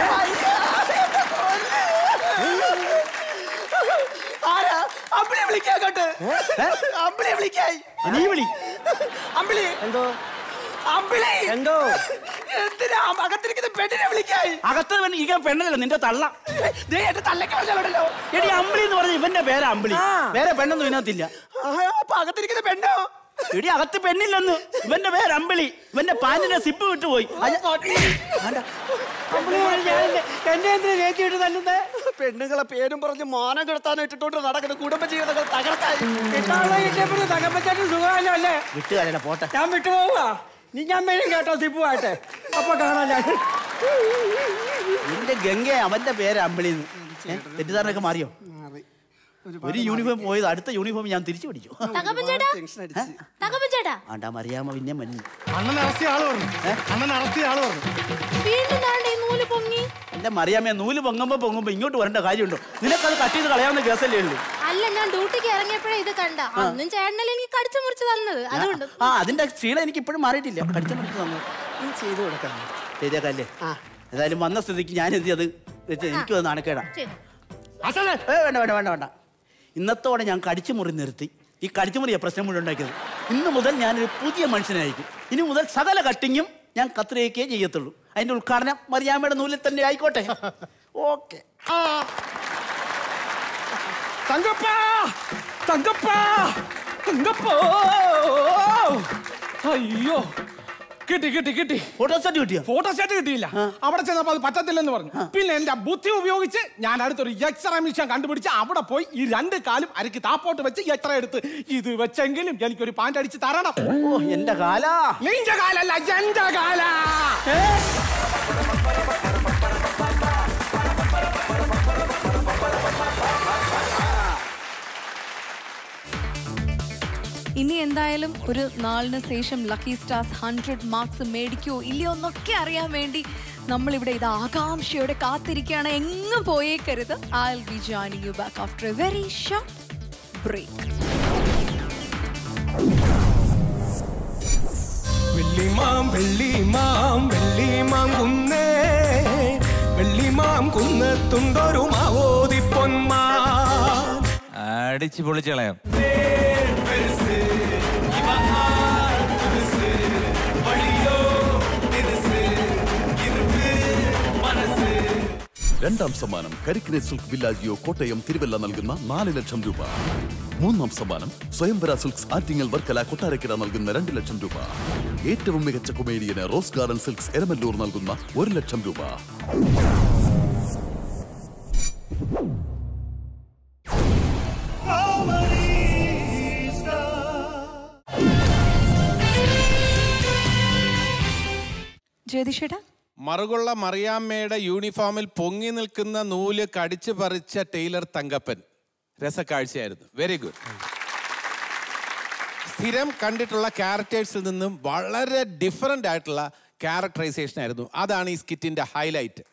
Speaker 9: ആരാ അമ്പിളി വിളിക്കാക്കോട്ട് അമ്പിളി വിളിക്കായി
Speaker 11: നീ വിളി
Speaker 9: അമ്പിളി
Speaker 10: എന്തോ
Speaker 9: അമ്പിളി
Speaker 10: എന്തോ
Speaker 9: എന്തിനാ അകത്തിരിക്കുന്ന പെണ്ണിനെ വിളിക്കായി
Speaker 11: അകത്ത് വന്ന് ഇരിക്കാൻ പെണ്ണല്ല നിന്റെ തള്ള
Speaker 9: ദേ എന്റെ തള്ളക്ക് പറഞ്ഞല്ലോ
Speaker 11: എടി അമ്പിളി എന്ന് പറഞ്ഞ ഇവന്റെ പേരാ അമ്പിളി വേറെ പെണ്ണൊന്നും ഇതിനകത്തില്ല
Speaker 9: അപ്പൊ അകത്തിരിക്കുന്ന പെണ്ണോ
Speaker 11: എടി അകത്ത് പെണ്ണില്ലെന്ന് ഇവന്റെ പേര് അമ്പിളി ഇവന്റെ പാന്റിന്റെ സിപ്പ് വിട്ടുപോയി
Speaker 9: എന്നെ എന്തിനാ ചേച്ചിട്ട് തല്ലുന്നേ പെണ്ണുങ്ങളെ പേരും പറഞ്ഞ് മാനം കെടുത്താൻ ഇട്ടിട്ടോണ്ട് നടക്കുന്ന കുടുംബ ജീവിതങ്ങൾ തകർത്തായി തകർപ്പച്ചാട്ട് സുഖമല്ലോ അല്ലേ
Speaker 11: വിട്ടുകാരല്ല പോട്ടെ
Speaker 9: ഞാൻ വിട്ടുപോവാ നീ ഞാൻ വരും കേട്ടോ സിപ്പുമായിട്ട് അപ്പൊ കാണാൻ ഞാൻ
Speaker 11: നിന്റെ ഗംഗ അവന്റെ പേര് അമ്പിളി തെറ്റിദ്ധാരണയൊക്കെ മാറിയോ ഒരു യൂണിഫോം പോയത് അടുത്ത യൂണിഫോം ഞാൻ തിരിച്ചു പിടിച്ചു
Speaker 7: തങ്കപ്പൻ ചേട്ടാ തങ്കപ്പൻ ചേട്ടാ
Speaker 11: ആണ്ടാ മറിയാമ പിന്നെ മഞ്ഞു
Speaker 15: അണ്ണൻ അറസ്റ്റ് ആള് പറഞ്ഞു അണ്ണൻ അറസ്റ്റ് ആള് പറഞ്ഞു
Speaker 7: വീണ്ടും ദാണ്ടെ ഈ നൂല് പൊങ്ങി
Speaker 11: എന്റെ മറിയാമ്മ നൂല് പൊങ്ങുമ്പോ പൊങ്ങുമ്പോ ഇങ്ങോട്ട് വരേണ്ട കാര്യമുണ്ടോ നിനക്കത് കട്ട് ചെയ്ത് കളയാവുന്ന കേസല്ലേ ഉള്ളൂ
Speaker 7: അല്ല ഞാൻ ഡ്യൂട്ടിക്ക് ഇറങ്ങിയപ്പോഴേ ഇത് കണ്ട അന്നും ചേട്ടനല്ലേ എനിക്ക് കടിച്ചു മുറിച്ച് തന്നത് അതുകൊണ്ട്
Speaker 11: ആ അതിന്റെ ക്ഷീണം എനിക്ക് ഇപ്പോഴും മാറിയിട്ടില്ല കടിച്ചു മുറിച്ച് തന്നു നീ ചെയ്തു കൊടുക്കാം ചെയ്തേക്കല്ലേ ഏതായാലും വന്ന സ്ഥിതിക്ക് ഞാൻ എന്ത് ചെയ്ത് വെച്ച് എനിക്കും അത് നാണക്കേടാ
Speaker 7: ശരി.
Speaker 11: ഏ, വേണ്ട വേണ്ട വേണ്ട വേണ്ട ഇന്നത്തോടെ ഞാൻ കടിച്ചു മുറി നിർത്തി ഈ കടിച്ചു മുറിയ പ്രശ്നം മുഴുവൻ ഉണ്ടാക്കിയത് ഇന്ന് മുതൽ ഞാനൊരു പുതിയ മനുഷ്യനായിരിക്കും ഇനി മുതൽ സകല കട്ടിങ്ങും ഞാൻ കത്രികയ്ക്കേ ചെയ്യത്തുള്ളൂ അതിന്റെ ഉദ്ഘാടനം മറിയാമ്മയുടെ നൂലിൽ തന്നെ ആയിക്കോട്ടെ ഓക്കെ
Speaker 12: തങ്കപ്പ തങ്കപ്പ തങ്കപ്പോ അയ്യോ കിട്ടി കിട്ടി കിട്ടി
Speaker 11: ഫോട്ടോസ്റ്റാറ്റ് കിട്ടിയോ
Speaker 12: ഫോട്ടോസ്റ്റാറ്റ് കിട്ടിയില്ല അവിടെ ചെന്നപ്പോ അത് പറ്റത്തില്ലെന്ന് പറഞ്ഞു പിന്നെ എന്റെ ബുദ്ധി ഉപയോഗിച്ച് ഞാൻ അടുത്തൊരു എക്സ്റേ മിഷൻ കണ്ടുപിടിച്ച് അവിടെ പോയി ഈ രണ്ട് കാലും അരക്ക് താപ്പോട്ട് വെച്ച് എക്സ്റേ എടുത്ത് ഇത് വെച്ചെങ്കിലും എനിക്കൊരു പാൻറ് അടിച്ച് തരണം
Speaker 11: ഓ എന്റെ കാലാ
Speaker 12: നിന്റെ കാലല്ല എന്റെ കാല
Speaker 2: ഇനി എന്തായാലും ഒരു നാളിന് ശേഷം ലക്കി സ്റ്റാർസ് ഹൺഡ്രഡ് മാർക്സ് മേടിക്കോ ഇല്ലയോ എന്നൊക്കെ അറിയാൻ വേണ്ടി നമ്മളിവിടെ ഇത് ആകാംക്ഷയോടെ കാത്തിരിക്കുകയാണ് എങ്ങും പോയേക്കരുത് I be joining you back after a very short break
Speaker 6: വെള്ളിമാം വെള്ളിമാം വെള്ളിമാം കുന്നേ വെള്ളിമാം കുന്നത്തുണ്ടൊരു മാവോതി പൊന്മാ
Speaker 5: അടിച്ച് പൊളിച്ച് കളയാം
Speaker 13: രണ്ടാം സമ്മാനം കരിക്കിനെ സിൽക്ക് വില്ലാജിയോ കോട്ടയം തിരുവല്ല നൽകുന്ന നാല് ലക്ഷം രൂപ മൂന്നാം സമ്മാനം സ്വയംവര സിൽക്സ് ആറ്റിങ്ങൽ വർക്കല കൊട്ടാരക്കര നൽകുന്ന രണ്ട് ലക്ഷം രൂപ ഏറ്റവും മികച്ച കൊമേഡിയന് റോസ് ഗാർഡൻ സിൽക്സ് എരമല്ലൂർ നൽകുന്ന ഒരു ലക്ഷം രൂപ
Speaker 2: ജ്യോതിഷേട്ടാ
Speaker 3: മറുകൊള്ള മറിയാമ്മയുടെ യൂണിഫോമിൽ പൊങ്ങി നിൽക്കുന്ന നൂല് കടിച്ചു പറിച്ച ടൈലർ തങ്കപ്പൻ രസക്കാഴ്ചയായിരുന്നു വെരി ഗുഡ് സ്ഥിരം കണ്ടിട്ടുള്ള ക്യാരക്ടേഴ്സിൽ നിന്നും വളരെ ഡിഫറൻ്റ് ആയിട്ടുള്ള ക്യാരക്ടറൈസേഷൻ ആയിരുന്നു അതാണ് ഈ സ്കിറ്റിന്റെ ഹൈലൈറ്റ്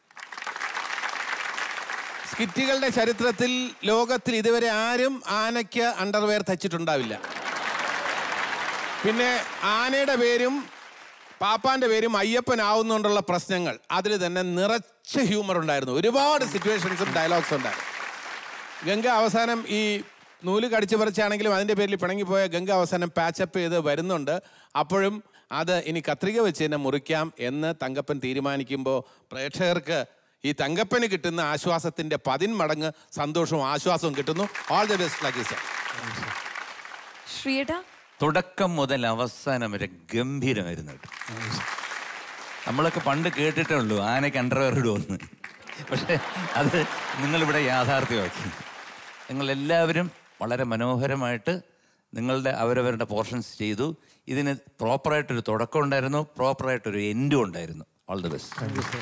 Speaker 3: സ്കിറ്റുകളുടെ ചരിത്രത്തിൽ ലോകത്തിൽ ഇതുവരെ ആരും ആനയ്ക്ക് അണ്ടർവെയർ തച്ചിട്ടുണ്ടാവില്ല പിന്നെ ആനയുടെ പേരും പാപ്പാന്റെ പേരും അയ്യപ്പൻ ആവുന്നതുകൊണ്ടുള്ള പ്രശ്നങ്ങൾ അതിൽ തന്നെ നിറച്ച ഹ്യൂമർ ഉണ്ടായിരുന്നു ഒരുപാട് സിറ്റുവേഷൻസും ഡയലോഗ്സും ഉണ്ടായിരുന്നു ഗംഗ അവസാനം ഈ നൂല് കടിച്ചു പറിച്ചാണെങ്കിലും അതിൻ്റെ പേരിൽ പിണങ്ങിപ്പോയ ഗംഗ അവസാനം പാച്ചപ്പ് ചെയ്ത് വരുന്നുണ്ട് അപ്പോഴും അത് ഇനി കത്രിക വെച്ച് തന്നെ മുറിക്കാം എന്ന് തങ്കപ്പൻ തീരുമാനിക്കുമ്പോൾ പ്രേക്ഷകർക്ക് ഈ തങ്കപ്പന് കിട്ടുന്ന ആശ്വാസത്തിന്റെ പതിന്മടങ്ങ് സന്തോഷവും ആശ്വാസവും കിട്ടുന്നു all the best lucky sir
Speaker 2: ശ്രീയേട്ടാ
Speaker 5: തുടക്കം മുതൽ അവസാനം വരെ ഗംഭീരമായിരുന്നു കേട്ടോ. നമ്മളൊക്കെ പണ്ട് കേട്ടിട്ടേ ഉള്ളൂ ആനയ്ക്ക് അണ്ടർവെയർ ഇടുമെന്ന് പക്ഷേ അത് നിങ്ങളിവിടെ യാഥാർത്ഥ്യമാക്കി നിങ്ങളെല്ലാവരും വളരെ മനോഹരമായിട്ട് നിങ്ങളുടെ അവരവരുടെ പോർഷൻസ് ചെയ്തു ഇതിന് പ്രോപ്പറായിട്ടൊരു തുടക്കം ഉണ്ടായിരുന്നു പ്രോപ്പറായിട്ടൊരു എൻഡും ഉണ്ടായിരുന്നു ഓൾ ദി ബെസ്റ്റ്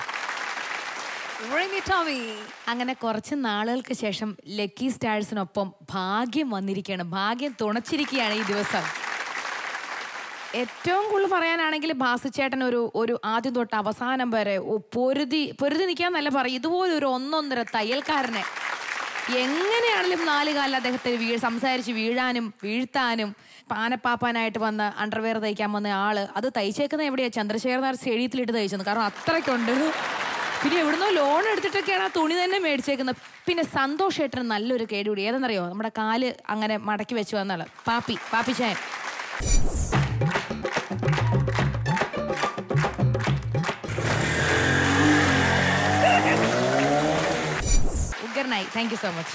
Speaker 16: അങ്ങനെ കുറച്ച് നാളുകൾക്ക് ശേഷം ലക്കി സ്റ്റാഴ്സിനൊപ്പം ഭാഗ്യം വന്നിരിക്കുകയാണ് ഭാഗ്യം തുണച്ചിരിക്കുകയാണ് ഈ ദിവസം ഏറ്റവും കൂടുതൽ പറയാനാണെങ്കിൽ ബാസുചേട്ടൻ ഒരു ഒരു ആദ്യം തൊട്ട് അവസാനം വരെ ഓ, പൊരുതി പൊരുതി നിൽക്കാന്നല്ല പറയും ഇതുപോലെ ഒരു ഒന്നൊന്നര തയ്യൽക്കാരനെ എങ്ങനെയാണെങ്കിലും നാല് കാലിൽ അദ്ദേഹത്തെ വീ സംസാരിച്ച് വീഴാനും വീഴ്ത്താനും പാനപ്പാപ്പാനായിട്ട് വന്ന് അണ്ടർവെയർ തയ്ക്കാൻ വന്ന ആള് അത് തയ്ച്ചേക്കുന്ന എവിടെയാ ചന്ദ്രശേഖർ നായർ സ്റ്റേഡിയത്തിലിട്ട് തയ്ച്ചത് കാരണം അത്രയ്ക്കുണ്ട് പിന്നെ എവിടുന്നോ ലോൺ എടുത്തിട്ടൊക്കെയാണ് ആ തുണി തന്നെ മേടിച്ചേക്കുന്നത് പിന്നെ സന്തോഷേട്ടന് നല്ലൊരു കേടുകൂടി ഏതെന്നറിയോ നമ്മുടെ കാല് അങ്ങനെ മടക്കി വെച്ച് വന്നാള് പാപ്പി പാപ്പി ചായൻ ഉഗ്രനായി താങ്ക് യു സോ മച്ച്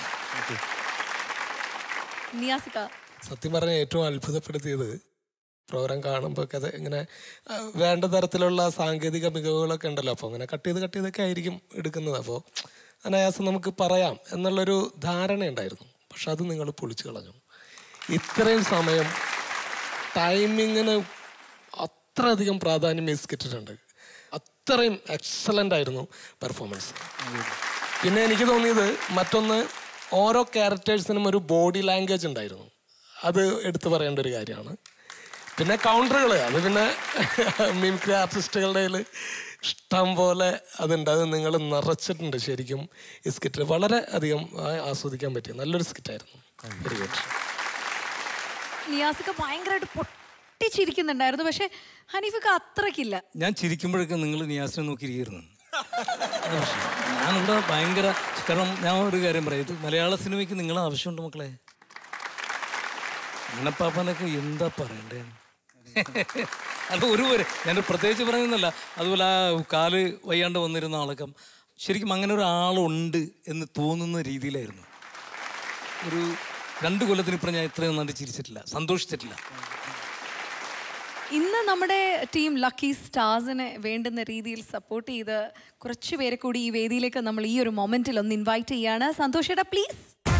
Speaker 2: നിയാസിക
Speaker 8: സത്യം പറഞ്ഞാൽ ഏറ്റവും അത്ഭുതപ്പെടുത്തിയത് പ്രോഗ്രാം കാണുമ്പോൾ ഒക്കെ അത് ഇങ്ങനെ ആ, വേണ്ട തരത്തിലുള്ള സാങ്കേതിക മികവുകളൊക്കെ ഉണ്ടല്ലോ അപ്പോൾ അങ്ങനെ കട്ട് ചെയ്ത് കട്ട് ചെയ്തൊക്കെ ആയിരിക്കും എടുക്കുന്നത് അപ്പോൾ അനായാസം നമുക്ക് പറയാം എന്നുള്ളൊരു ധാരണയുണ്ടായിരുന്നു പക്ഷെ അത് നിങ്ങൾ പൊളിച്ചു കളഞ്ഞു ഇത്രയും സമയം ടൈമിങ്ങിന് അത്രയധികം പ്രാധാന്യം ഈ സ്കിറ്റിട്ടുണ്ട് അത്രയും എക്സലൻ്റ് ആയിരുന്നു പെർഫോമൻസ് പിന്നെ എനിക്ക് തോന്നിയത് മറ്റൊന്ന് ഓരോ ക്യാരക്ടേഴ്സിനും ഒരു ബോഡി ലാംഗ്വേജ് ഉണ്ടായിരുന്നു അത് എടുത്തു പറയേണ്ട ഒരു കാര്യമാണ് പിന്നെ കൗണ്ടറുകൾ അത് പിന്നെ മിമിക്രി ആർട്ടിസ്റ്റുകളുടെ കയ്യിൽ ഇഷ്ടം പോലെ അതുണ്ട് അത് നിങ്ങൾ നിറച്ചിട്ടുണ്ട് ശരിക്കും ഈ സ്കിറ്റ് വളരെ അധികം ആ- ആസ്വദിക്കാൻ പറ്റിയ നല്ലൊരു സ്കിറ്റായിരുന്നു വെരി ഗുഡ്
Speaker 2: നിയാസിക ഭയങ്കരമായിട്ട് പൊട്ടിച്ചിരിക്കുന്നുണ്ടായിരുന്നു പക്ഷെ ഹനീഫിക്ക് അത്രക്കില്ല
Speaker 4: ഞാൻ ചിരിക്കുമ്പോഴൊക്കെ നിങ്ങൾ നിയാസിനെ നോക്കിയിരിക്കുന്നു ഞാനിവിടെ ഭയങ്കര കാരണം ഞാൻ ഒരു കാര്യം പറയാം ഇത് മലയാള സിനിമയ്ക്ക് നിങ്ങളെ ആവശ്യമുണ്ട് മക്കളെ ആനപ്പാപ്പനൊക്കെ എന്താ പറയണ്ടേ അല്ല ഒരു വരെ ഞാൻ പ്രത്യേകിച്ച് പറയുന്നല്ല അതുപോലെ ആ കാല് വയ്യാണ്ട് വന്നിരുന്ന ആളൊക്കെ ശരിക്കും അങ്ങനെ ഒരാളുണ്ട് എന്ന് തോന്നുന്ന രീതിയിലായിരുന്നു ഒരു രണ്ട് കൊല്ലത്തിന് ഇപ്പുറം ഞാൻ ഇത്രയും നന്നായിട്ട് ചിരിച്ചിട്ടില്ല സന്തോഷിച്ചിട്ടില്ല
Speaker 2: ഇന്ന് നമ്മുടെ ടീം ലക്കി സ്റ്റാർസിനെ വേണ്ടുന്ന രീതിയിൽ സപ്പോർട്ട് ചെയ്ത് കുറച്ച് പേരെ കൂടി ഈ വേദിയിലേക്ക് നമ്മൾ ഈ ഒരു മൊമെന്റിൽ ഒന്ന് ഇൻവൈറ്റ് ചെയ്യാണ് സന്തോഷേട്ടാ പ്ലീസ്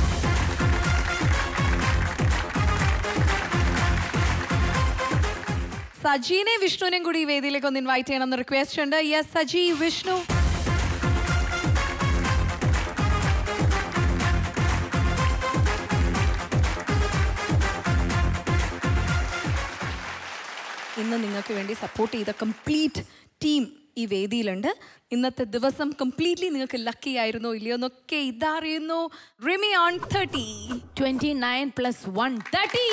Speaker 2: സജീനെ വിഷ്ണുവിനെയും കൂടി ഈ വേദിയിലേക്ക് ഒന്ന് ഇൻവൈറ്റ് ചെയ്യണമെന്ന് റിക്വസ്റ്റ് ഉണ്ട് യെസ് സജി വിഷ്ണു ഇന്ന് നിങ്ങൾക്ക് വേണ്ടി സപ്പോർട്ട് ചെയ്ത കംപ്ലീറ്റ് ടീം ഈ വേദിയിലുണ്ട് ഇന്നത്തെ ദിവസം കംപ്ലീറ്റ്ലി നിങ്ങൾക്ക് ലക്കി ആയിരുന്നോ ഇല്ലയോ എന്നൊക്കെ ഇതറിയുന്നു Rimi on thirty
Speaker 16: twenty nine plus one thirty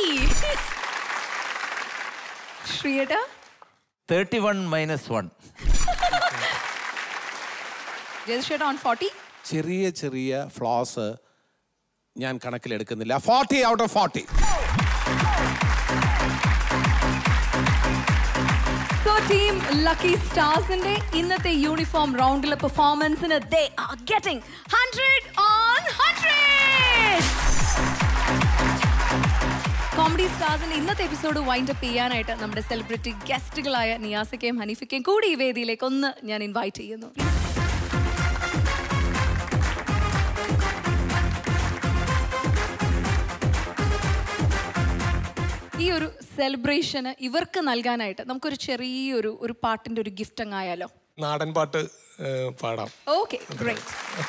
Speaker 2: ശ്രീയേട്ട
Speaker 5: തേർട്ടി വൺ മൈനസ് വൺ
Speaker 2: ജയശ്വേട്ട ഓൺ ഫോർട്ടി
Speaker 3: ചെറിയ ചെറിയ ഫ്ലോസ് ഞാൻ കണക്കിലെടുക്കുന്നില്ല forty out of forty
Speaker 2: so team lucky സ്റ്റാർസിന്റെ ഇന്നത്തെ യൂണിഫോം റൗണ്ടിലെ പെർഫോമൻസിന് they are getting hundred on hundred comedy സ്റ്റാർസിന്റെ ഇന്നത്തെ എപ്പിസോഡ് വൈൻഡ് അപ്പ് ചെയ്യാനായിട്ട് നമ്മുടെ സെലിബ്രിറ്റി ഗസ്റ്റുകളായ നിയാസിക്കയും ഹനീഫിക്കയും കൂടി ഈ വേദിയിലേക്ക് ഒന്ന് ഞാൻ ഇൻവൈറ്റ് ചെയ്യുന്നു ഈ ഒരു സെലിബ്രേഷന് ഇവർക്ക് നൽകാനായിട്ട് നമുക്കൊരു ചെറിയൊരു ഒരു പാട്ടിന്റെ ഒരു ഗിഫ്റ്റ് അങ്ങായാലോ
Speaker 8: നാടൻ പാട്ട് ഏഹ്, പാടാം
Speaker 2: ഓക്കെ ഗ്രേറ്റ്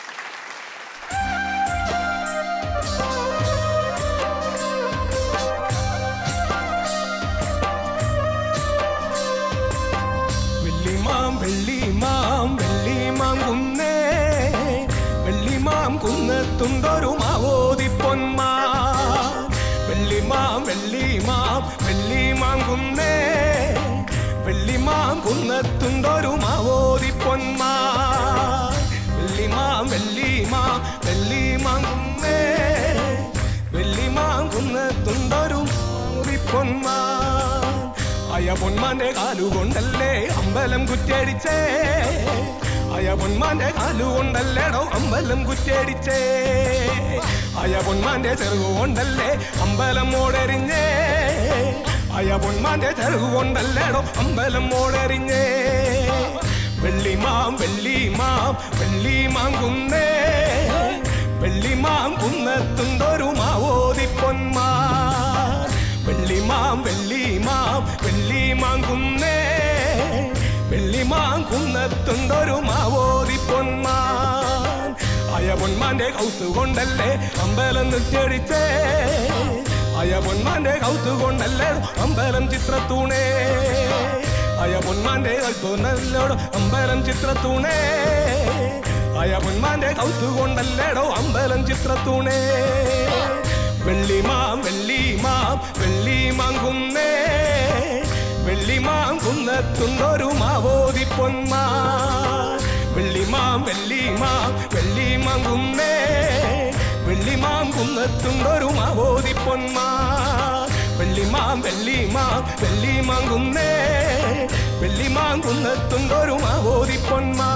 Speaker 6: വെള്ളിമാം വെള്ളിമാം വെള്ളിമാം കുന്നേ വെള്ളിമാം കുന്നത്തുണ്ടൊരു മാവോതി പൊന്മാ വെള്ളിമാം വെള്ളിമാം വെള്ളിമാം കുന്നേ വെള്ളിമാം കുന്നത്തുണ്ടൊരു മാവോതി പൊന്മാ വെള്ളിമാം വെള്ളിമാം വെള്ളിമാം കുന്നേ വെള്ളിമാം കുന്നത്തുണ്ടൊരു മാവോതി പൊന്മാ അയ പൊന്മാന്റെ കാലുകൊണ്ടല്ലേ അമ്പലം കുറ്റടിച്ചേ അയ പൊന്മാന്റെ കാലുകൊണ്ടല്ലേടോ അമ്പലം കുറ്റടിച്ചേ അയ പൊന്മാന്റെ ചെറുകൊണ്ടല്ലേ അമ്പലം ഓടെറിഞ്ഞേ അയ പൊന്മാന്റെ ചെറുകൊണ്ടല്ലേടോ അമ്പലം ഓടെറിഞ്ഞേ വെള്ളിമാം വെള്ളിമാം വെള്ളിമാം കുന്നേ വെള്ളിമാം കുന്നത്തുണ്ടൊരു മാവോതി പൊന്മാൻ വെള്ളിമാം വെള്ളിമാം വെള്ളിമാം കുന്നേ വെള്ളിമാം കുന്നത്തുണ്ടൊരു മാവോതി പൊന്മാൻ അയ പൊന്മാന്റെ കൗത്തുകൊണ്ടല്ലേ അമ്പലം നിത്യടിച്ചേ അയ പൊന്മാന്റെ കൗത്തുകൊണ്ടല്ലേ അമ്പലം ചിത്രത്തൂണേ അയ പൊന്മാന്റെ കൗത്തുകൊണ്ടല്ലോടോ അമ്പലം ചിത്രത്തൂണേ അയ പൊന്മാന്റെ കൗത്തുകൊണ്ടല്ലേടോ അമ്പലം ചിത്രത്തൂണേ വെള്ളിമാം വെള്ളിമാം വെള്ളിമാം കുന്നേ വെള്ളിമാം കുന്നത്തുണ്ടൊരു മാവോതി പൊന്മാ വെള്ളിമാം വെള്ളിമാം വെള്ളിമാം കുന്നേ വെള്ളിമാം കുന്നത്തുണ്ടൊരു മാവോതി പൊന്മാ വെള്ളിമാം വെള്ളിമാം വെള്ളിമാം കുന്നേ വെള്ളിമാം കുന്നത്തുണ്ടൊരു മാവോതി പൊന്മാ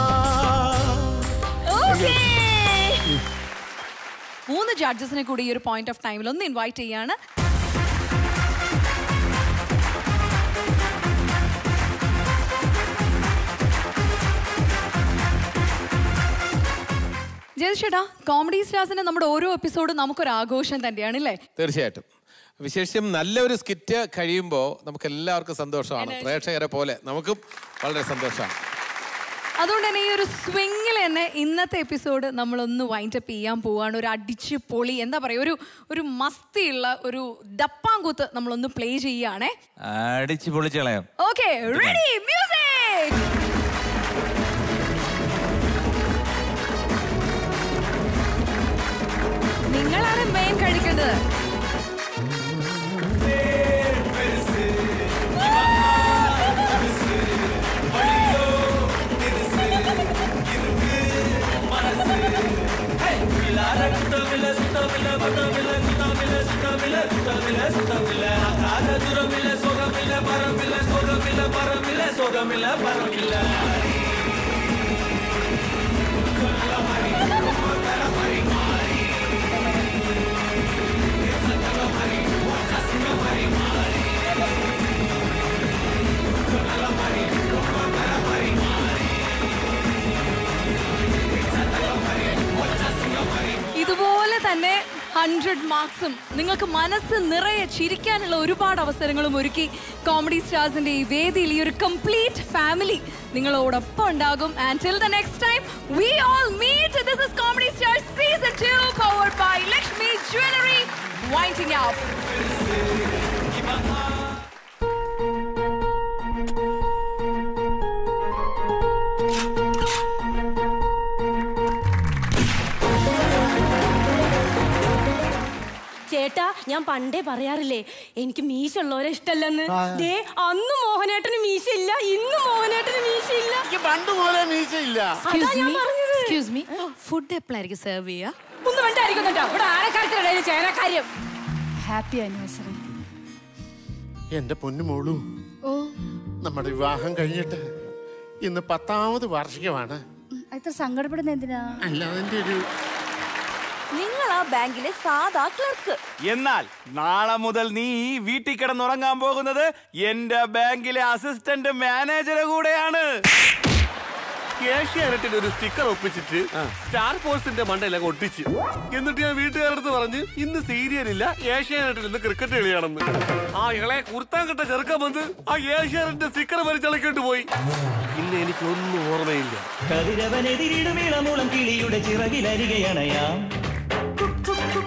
Speaker 2: മൂന്ന് ജഡ്ജസിനെ കൂടി ഈ ഒരു പോയിന്റ് ഓഫ് ടൈമിൽ ഒന്ന് ഇൻവൈറ്റ് ചെയ്യാണ് ജയചേട്ടാ കോമഡി സ്റ്റാർസിന്റെ നമ്മുടെ ഓരോ എപ്പിസോഡും നമുക്കൊരു ആഘോഷം തന്നെയാണ് അല്ലേ
Speaker 3: തീർച്ചയായിട്ടും വിശേഷം നല്ലൊരു സ്കിറ്റ് കഴിയുമ്പോൾ നമുക്ക് എല്ലാവർക്കും സന്തോഷമാണ് പ്രേക്ഷകരെ പോലെ നമുക്കും വളരെ സന്തോഷമാണ്
Speaker 2: അതുകൊണ്ട് തന്നെ ഈ ഒരു സ്വിങ്ങിൽ തന്നെ ഇന്നത്തെ എപ്പിസോഡ് നമ്മളൊന്ന് വൈൻഡ് അപ്പ് ചെയ്യാൻ പോവാണ് ഒരു അടിച്ച് പൊളി എന്താ പറയുക ഒരു ഒരു മസ്തിയുള്ള ഒരു ഡപ്പാങ്കൂത്ത് നമ്മളൊന്ന് പ്ലേ ചെയ്യുകയാണേ
Speaker 5: അടിച്ച് പൊളിച്ച് കളയാം
Speaker 2: ഓക്കെ റെഡി മ്യൂസിക് നിങ്ങളാണ് മെയിൻ കഴിക്കേണ്ടത് ഇതുപോലെ തന്നെ ഹൺഡ്രഡ് മാർക്സും നിങ്ങൾക്ക് മനസ്സ് നിറയെ ചിരിക്കാനുള്ള ഒരുപാട് അവസരങ്ങളും ഒരുക്കി കോമഡി സ്റ്റാർസിന്റെ ഈ വേദിയിൽ ഈ ഒരു കംപ്ലീറ്റ് ഫാമിലി നിങ്ങളോടൊപ്പം ഉണ്ടാകും and till the next time we all meet this is comedy star season 2 powered by Lakshmi jewellery winding up
Speaker 17: ചേട്ടാ ഞാൻ പണ്ടേ പറയാറില്ലേ എനിക്ക് മീശ ഉള്ളവരെ ഇഷ്ടല്ലെന്ന് ദേ അന്ന് മോഹനേട്ടന് മീശ ഇല്ല ഇന്ന് മോഹനേട്ടന് മീശ ഇല്ല
Speaker 15: പണ്ട് പോലെ മീശയില്ല
Speaker 17: അതാ ഞാൻ പറഞ്ഞത്
Speaker 16: എക്സ്ക്യൂസ് മീ ഫുഡ് എപ്പോഴായിരിക്കും സെർവ് ചെയ്യുക
Speaker 17: ഒന്ന് വേണ്ടായിരിക്കും കേട്ടോ ഇവിടെ ആനക്കാര്യത്തിനിടയിൽ ചേനക്കാര്യം
Speaker 18: ഹാപ്പി ആനിവേഴ്സറി
Speaker 15: എന്റെ പൊന്നു മോളു നമ്മുടെ വിവാഹം കഴിഞ്ഞിട്ട് ഇന്ന് പത്താമത് വാർഷികമാണ്
Speaker 18: അത്ര സങ്കടപ്പെടുന്ന എന്തിനാ
Speaker 15: അല്ല അതിന്റെ ഒരു
Speaker 17: നിങ്ങൾ ആ ബാങ്കിലെ സാധാ ക്ലർക്ക്
Speaker 10: എന്നാൽ നാളെ മുതൽ നീ ഈ വീട്ടിൽ കിടന്നുറങ്ങാൻ പോകുന്നത് എന്റെ ബാങ്കിലെ അസിസ്റ്റന്റ് മാനേജറെ കൂടെയാണ്
Speaker 19: ഏഷ്യാനെറ്റിൽ ഒരു സ്റ്റിക്കർ ഒപ്പിച്ചിട്ട് സ്റ്റാർ പോസ്റ്റിന്റെ മണ്ടയിലൊക്കെ ഒട്ടിച്ച് എന്നിട്ട് ഞാൻ വീട്ടുകാരടുത്ത് പറഞ്ഞ് ഇന്ന് സീരിയലില്ല ഏഷ്യാനെറ്റിൽ ഇന്ന് ക്രിക്കറ്റ് കളിയാണെന്ന് ആ ഇളയെ കുർത്താൻ കിട്ട ചെറുക്കം വന്ന് ആ ഏഷ്യാനെറ്റിന്റെ സ്റ്റിക്കർ വലിച്ചിളക്കിട്ട് പോയി പിന്നെ എനിക്കൊന്നും ഓർമ്മയില്ല
Speaker 20: കതിരവനെതിരിടും ഇളമുളം കിളിയുടെ ചിറകിലരികയണയാം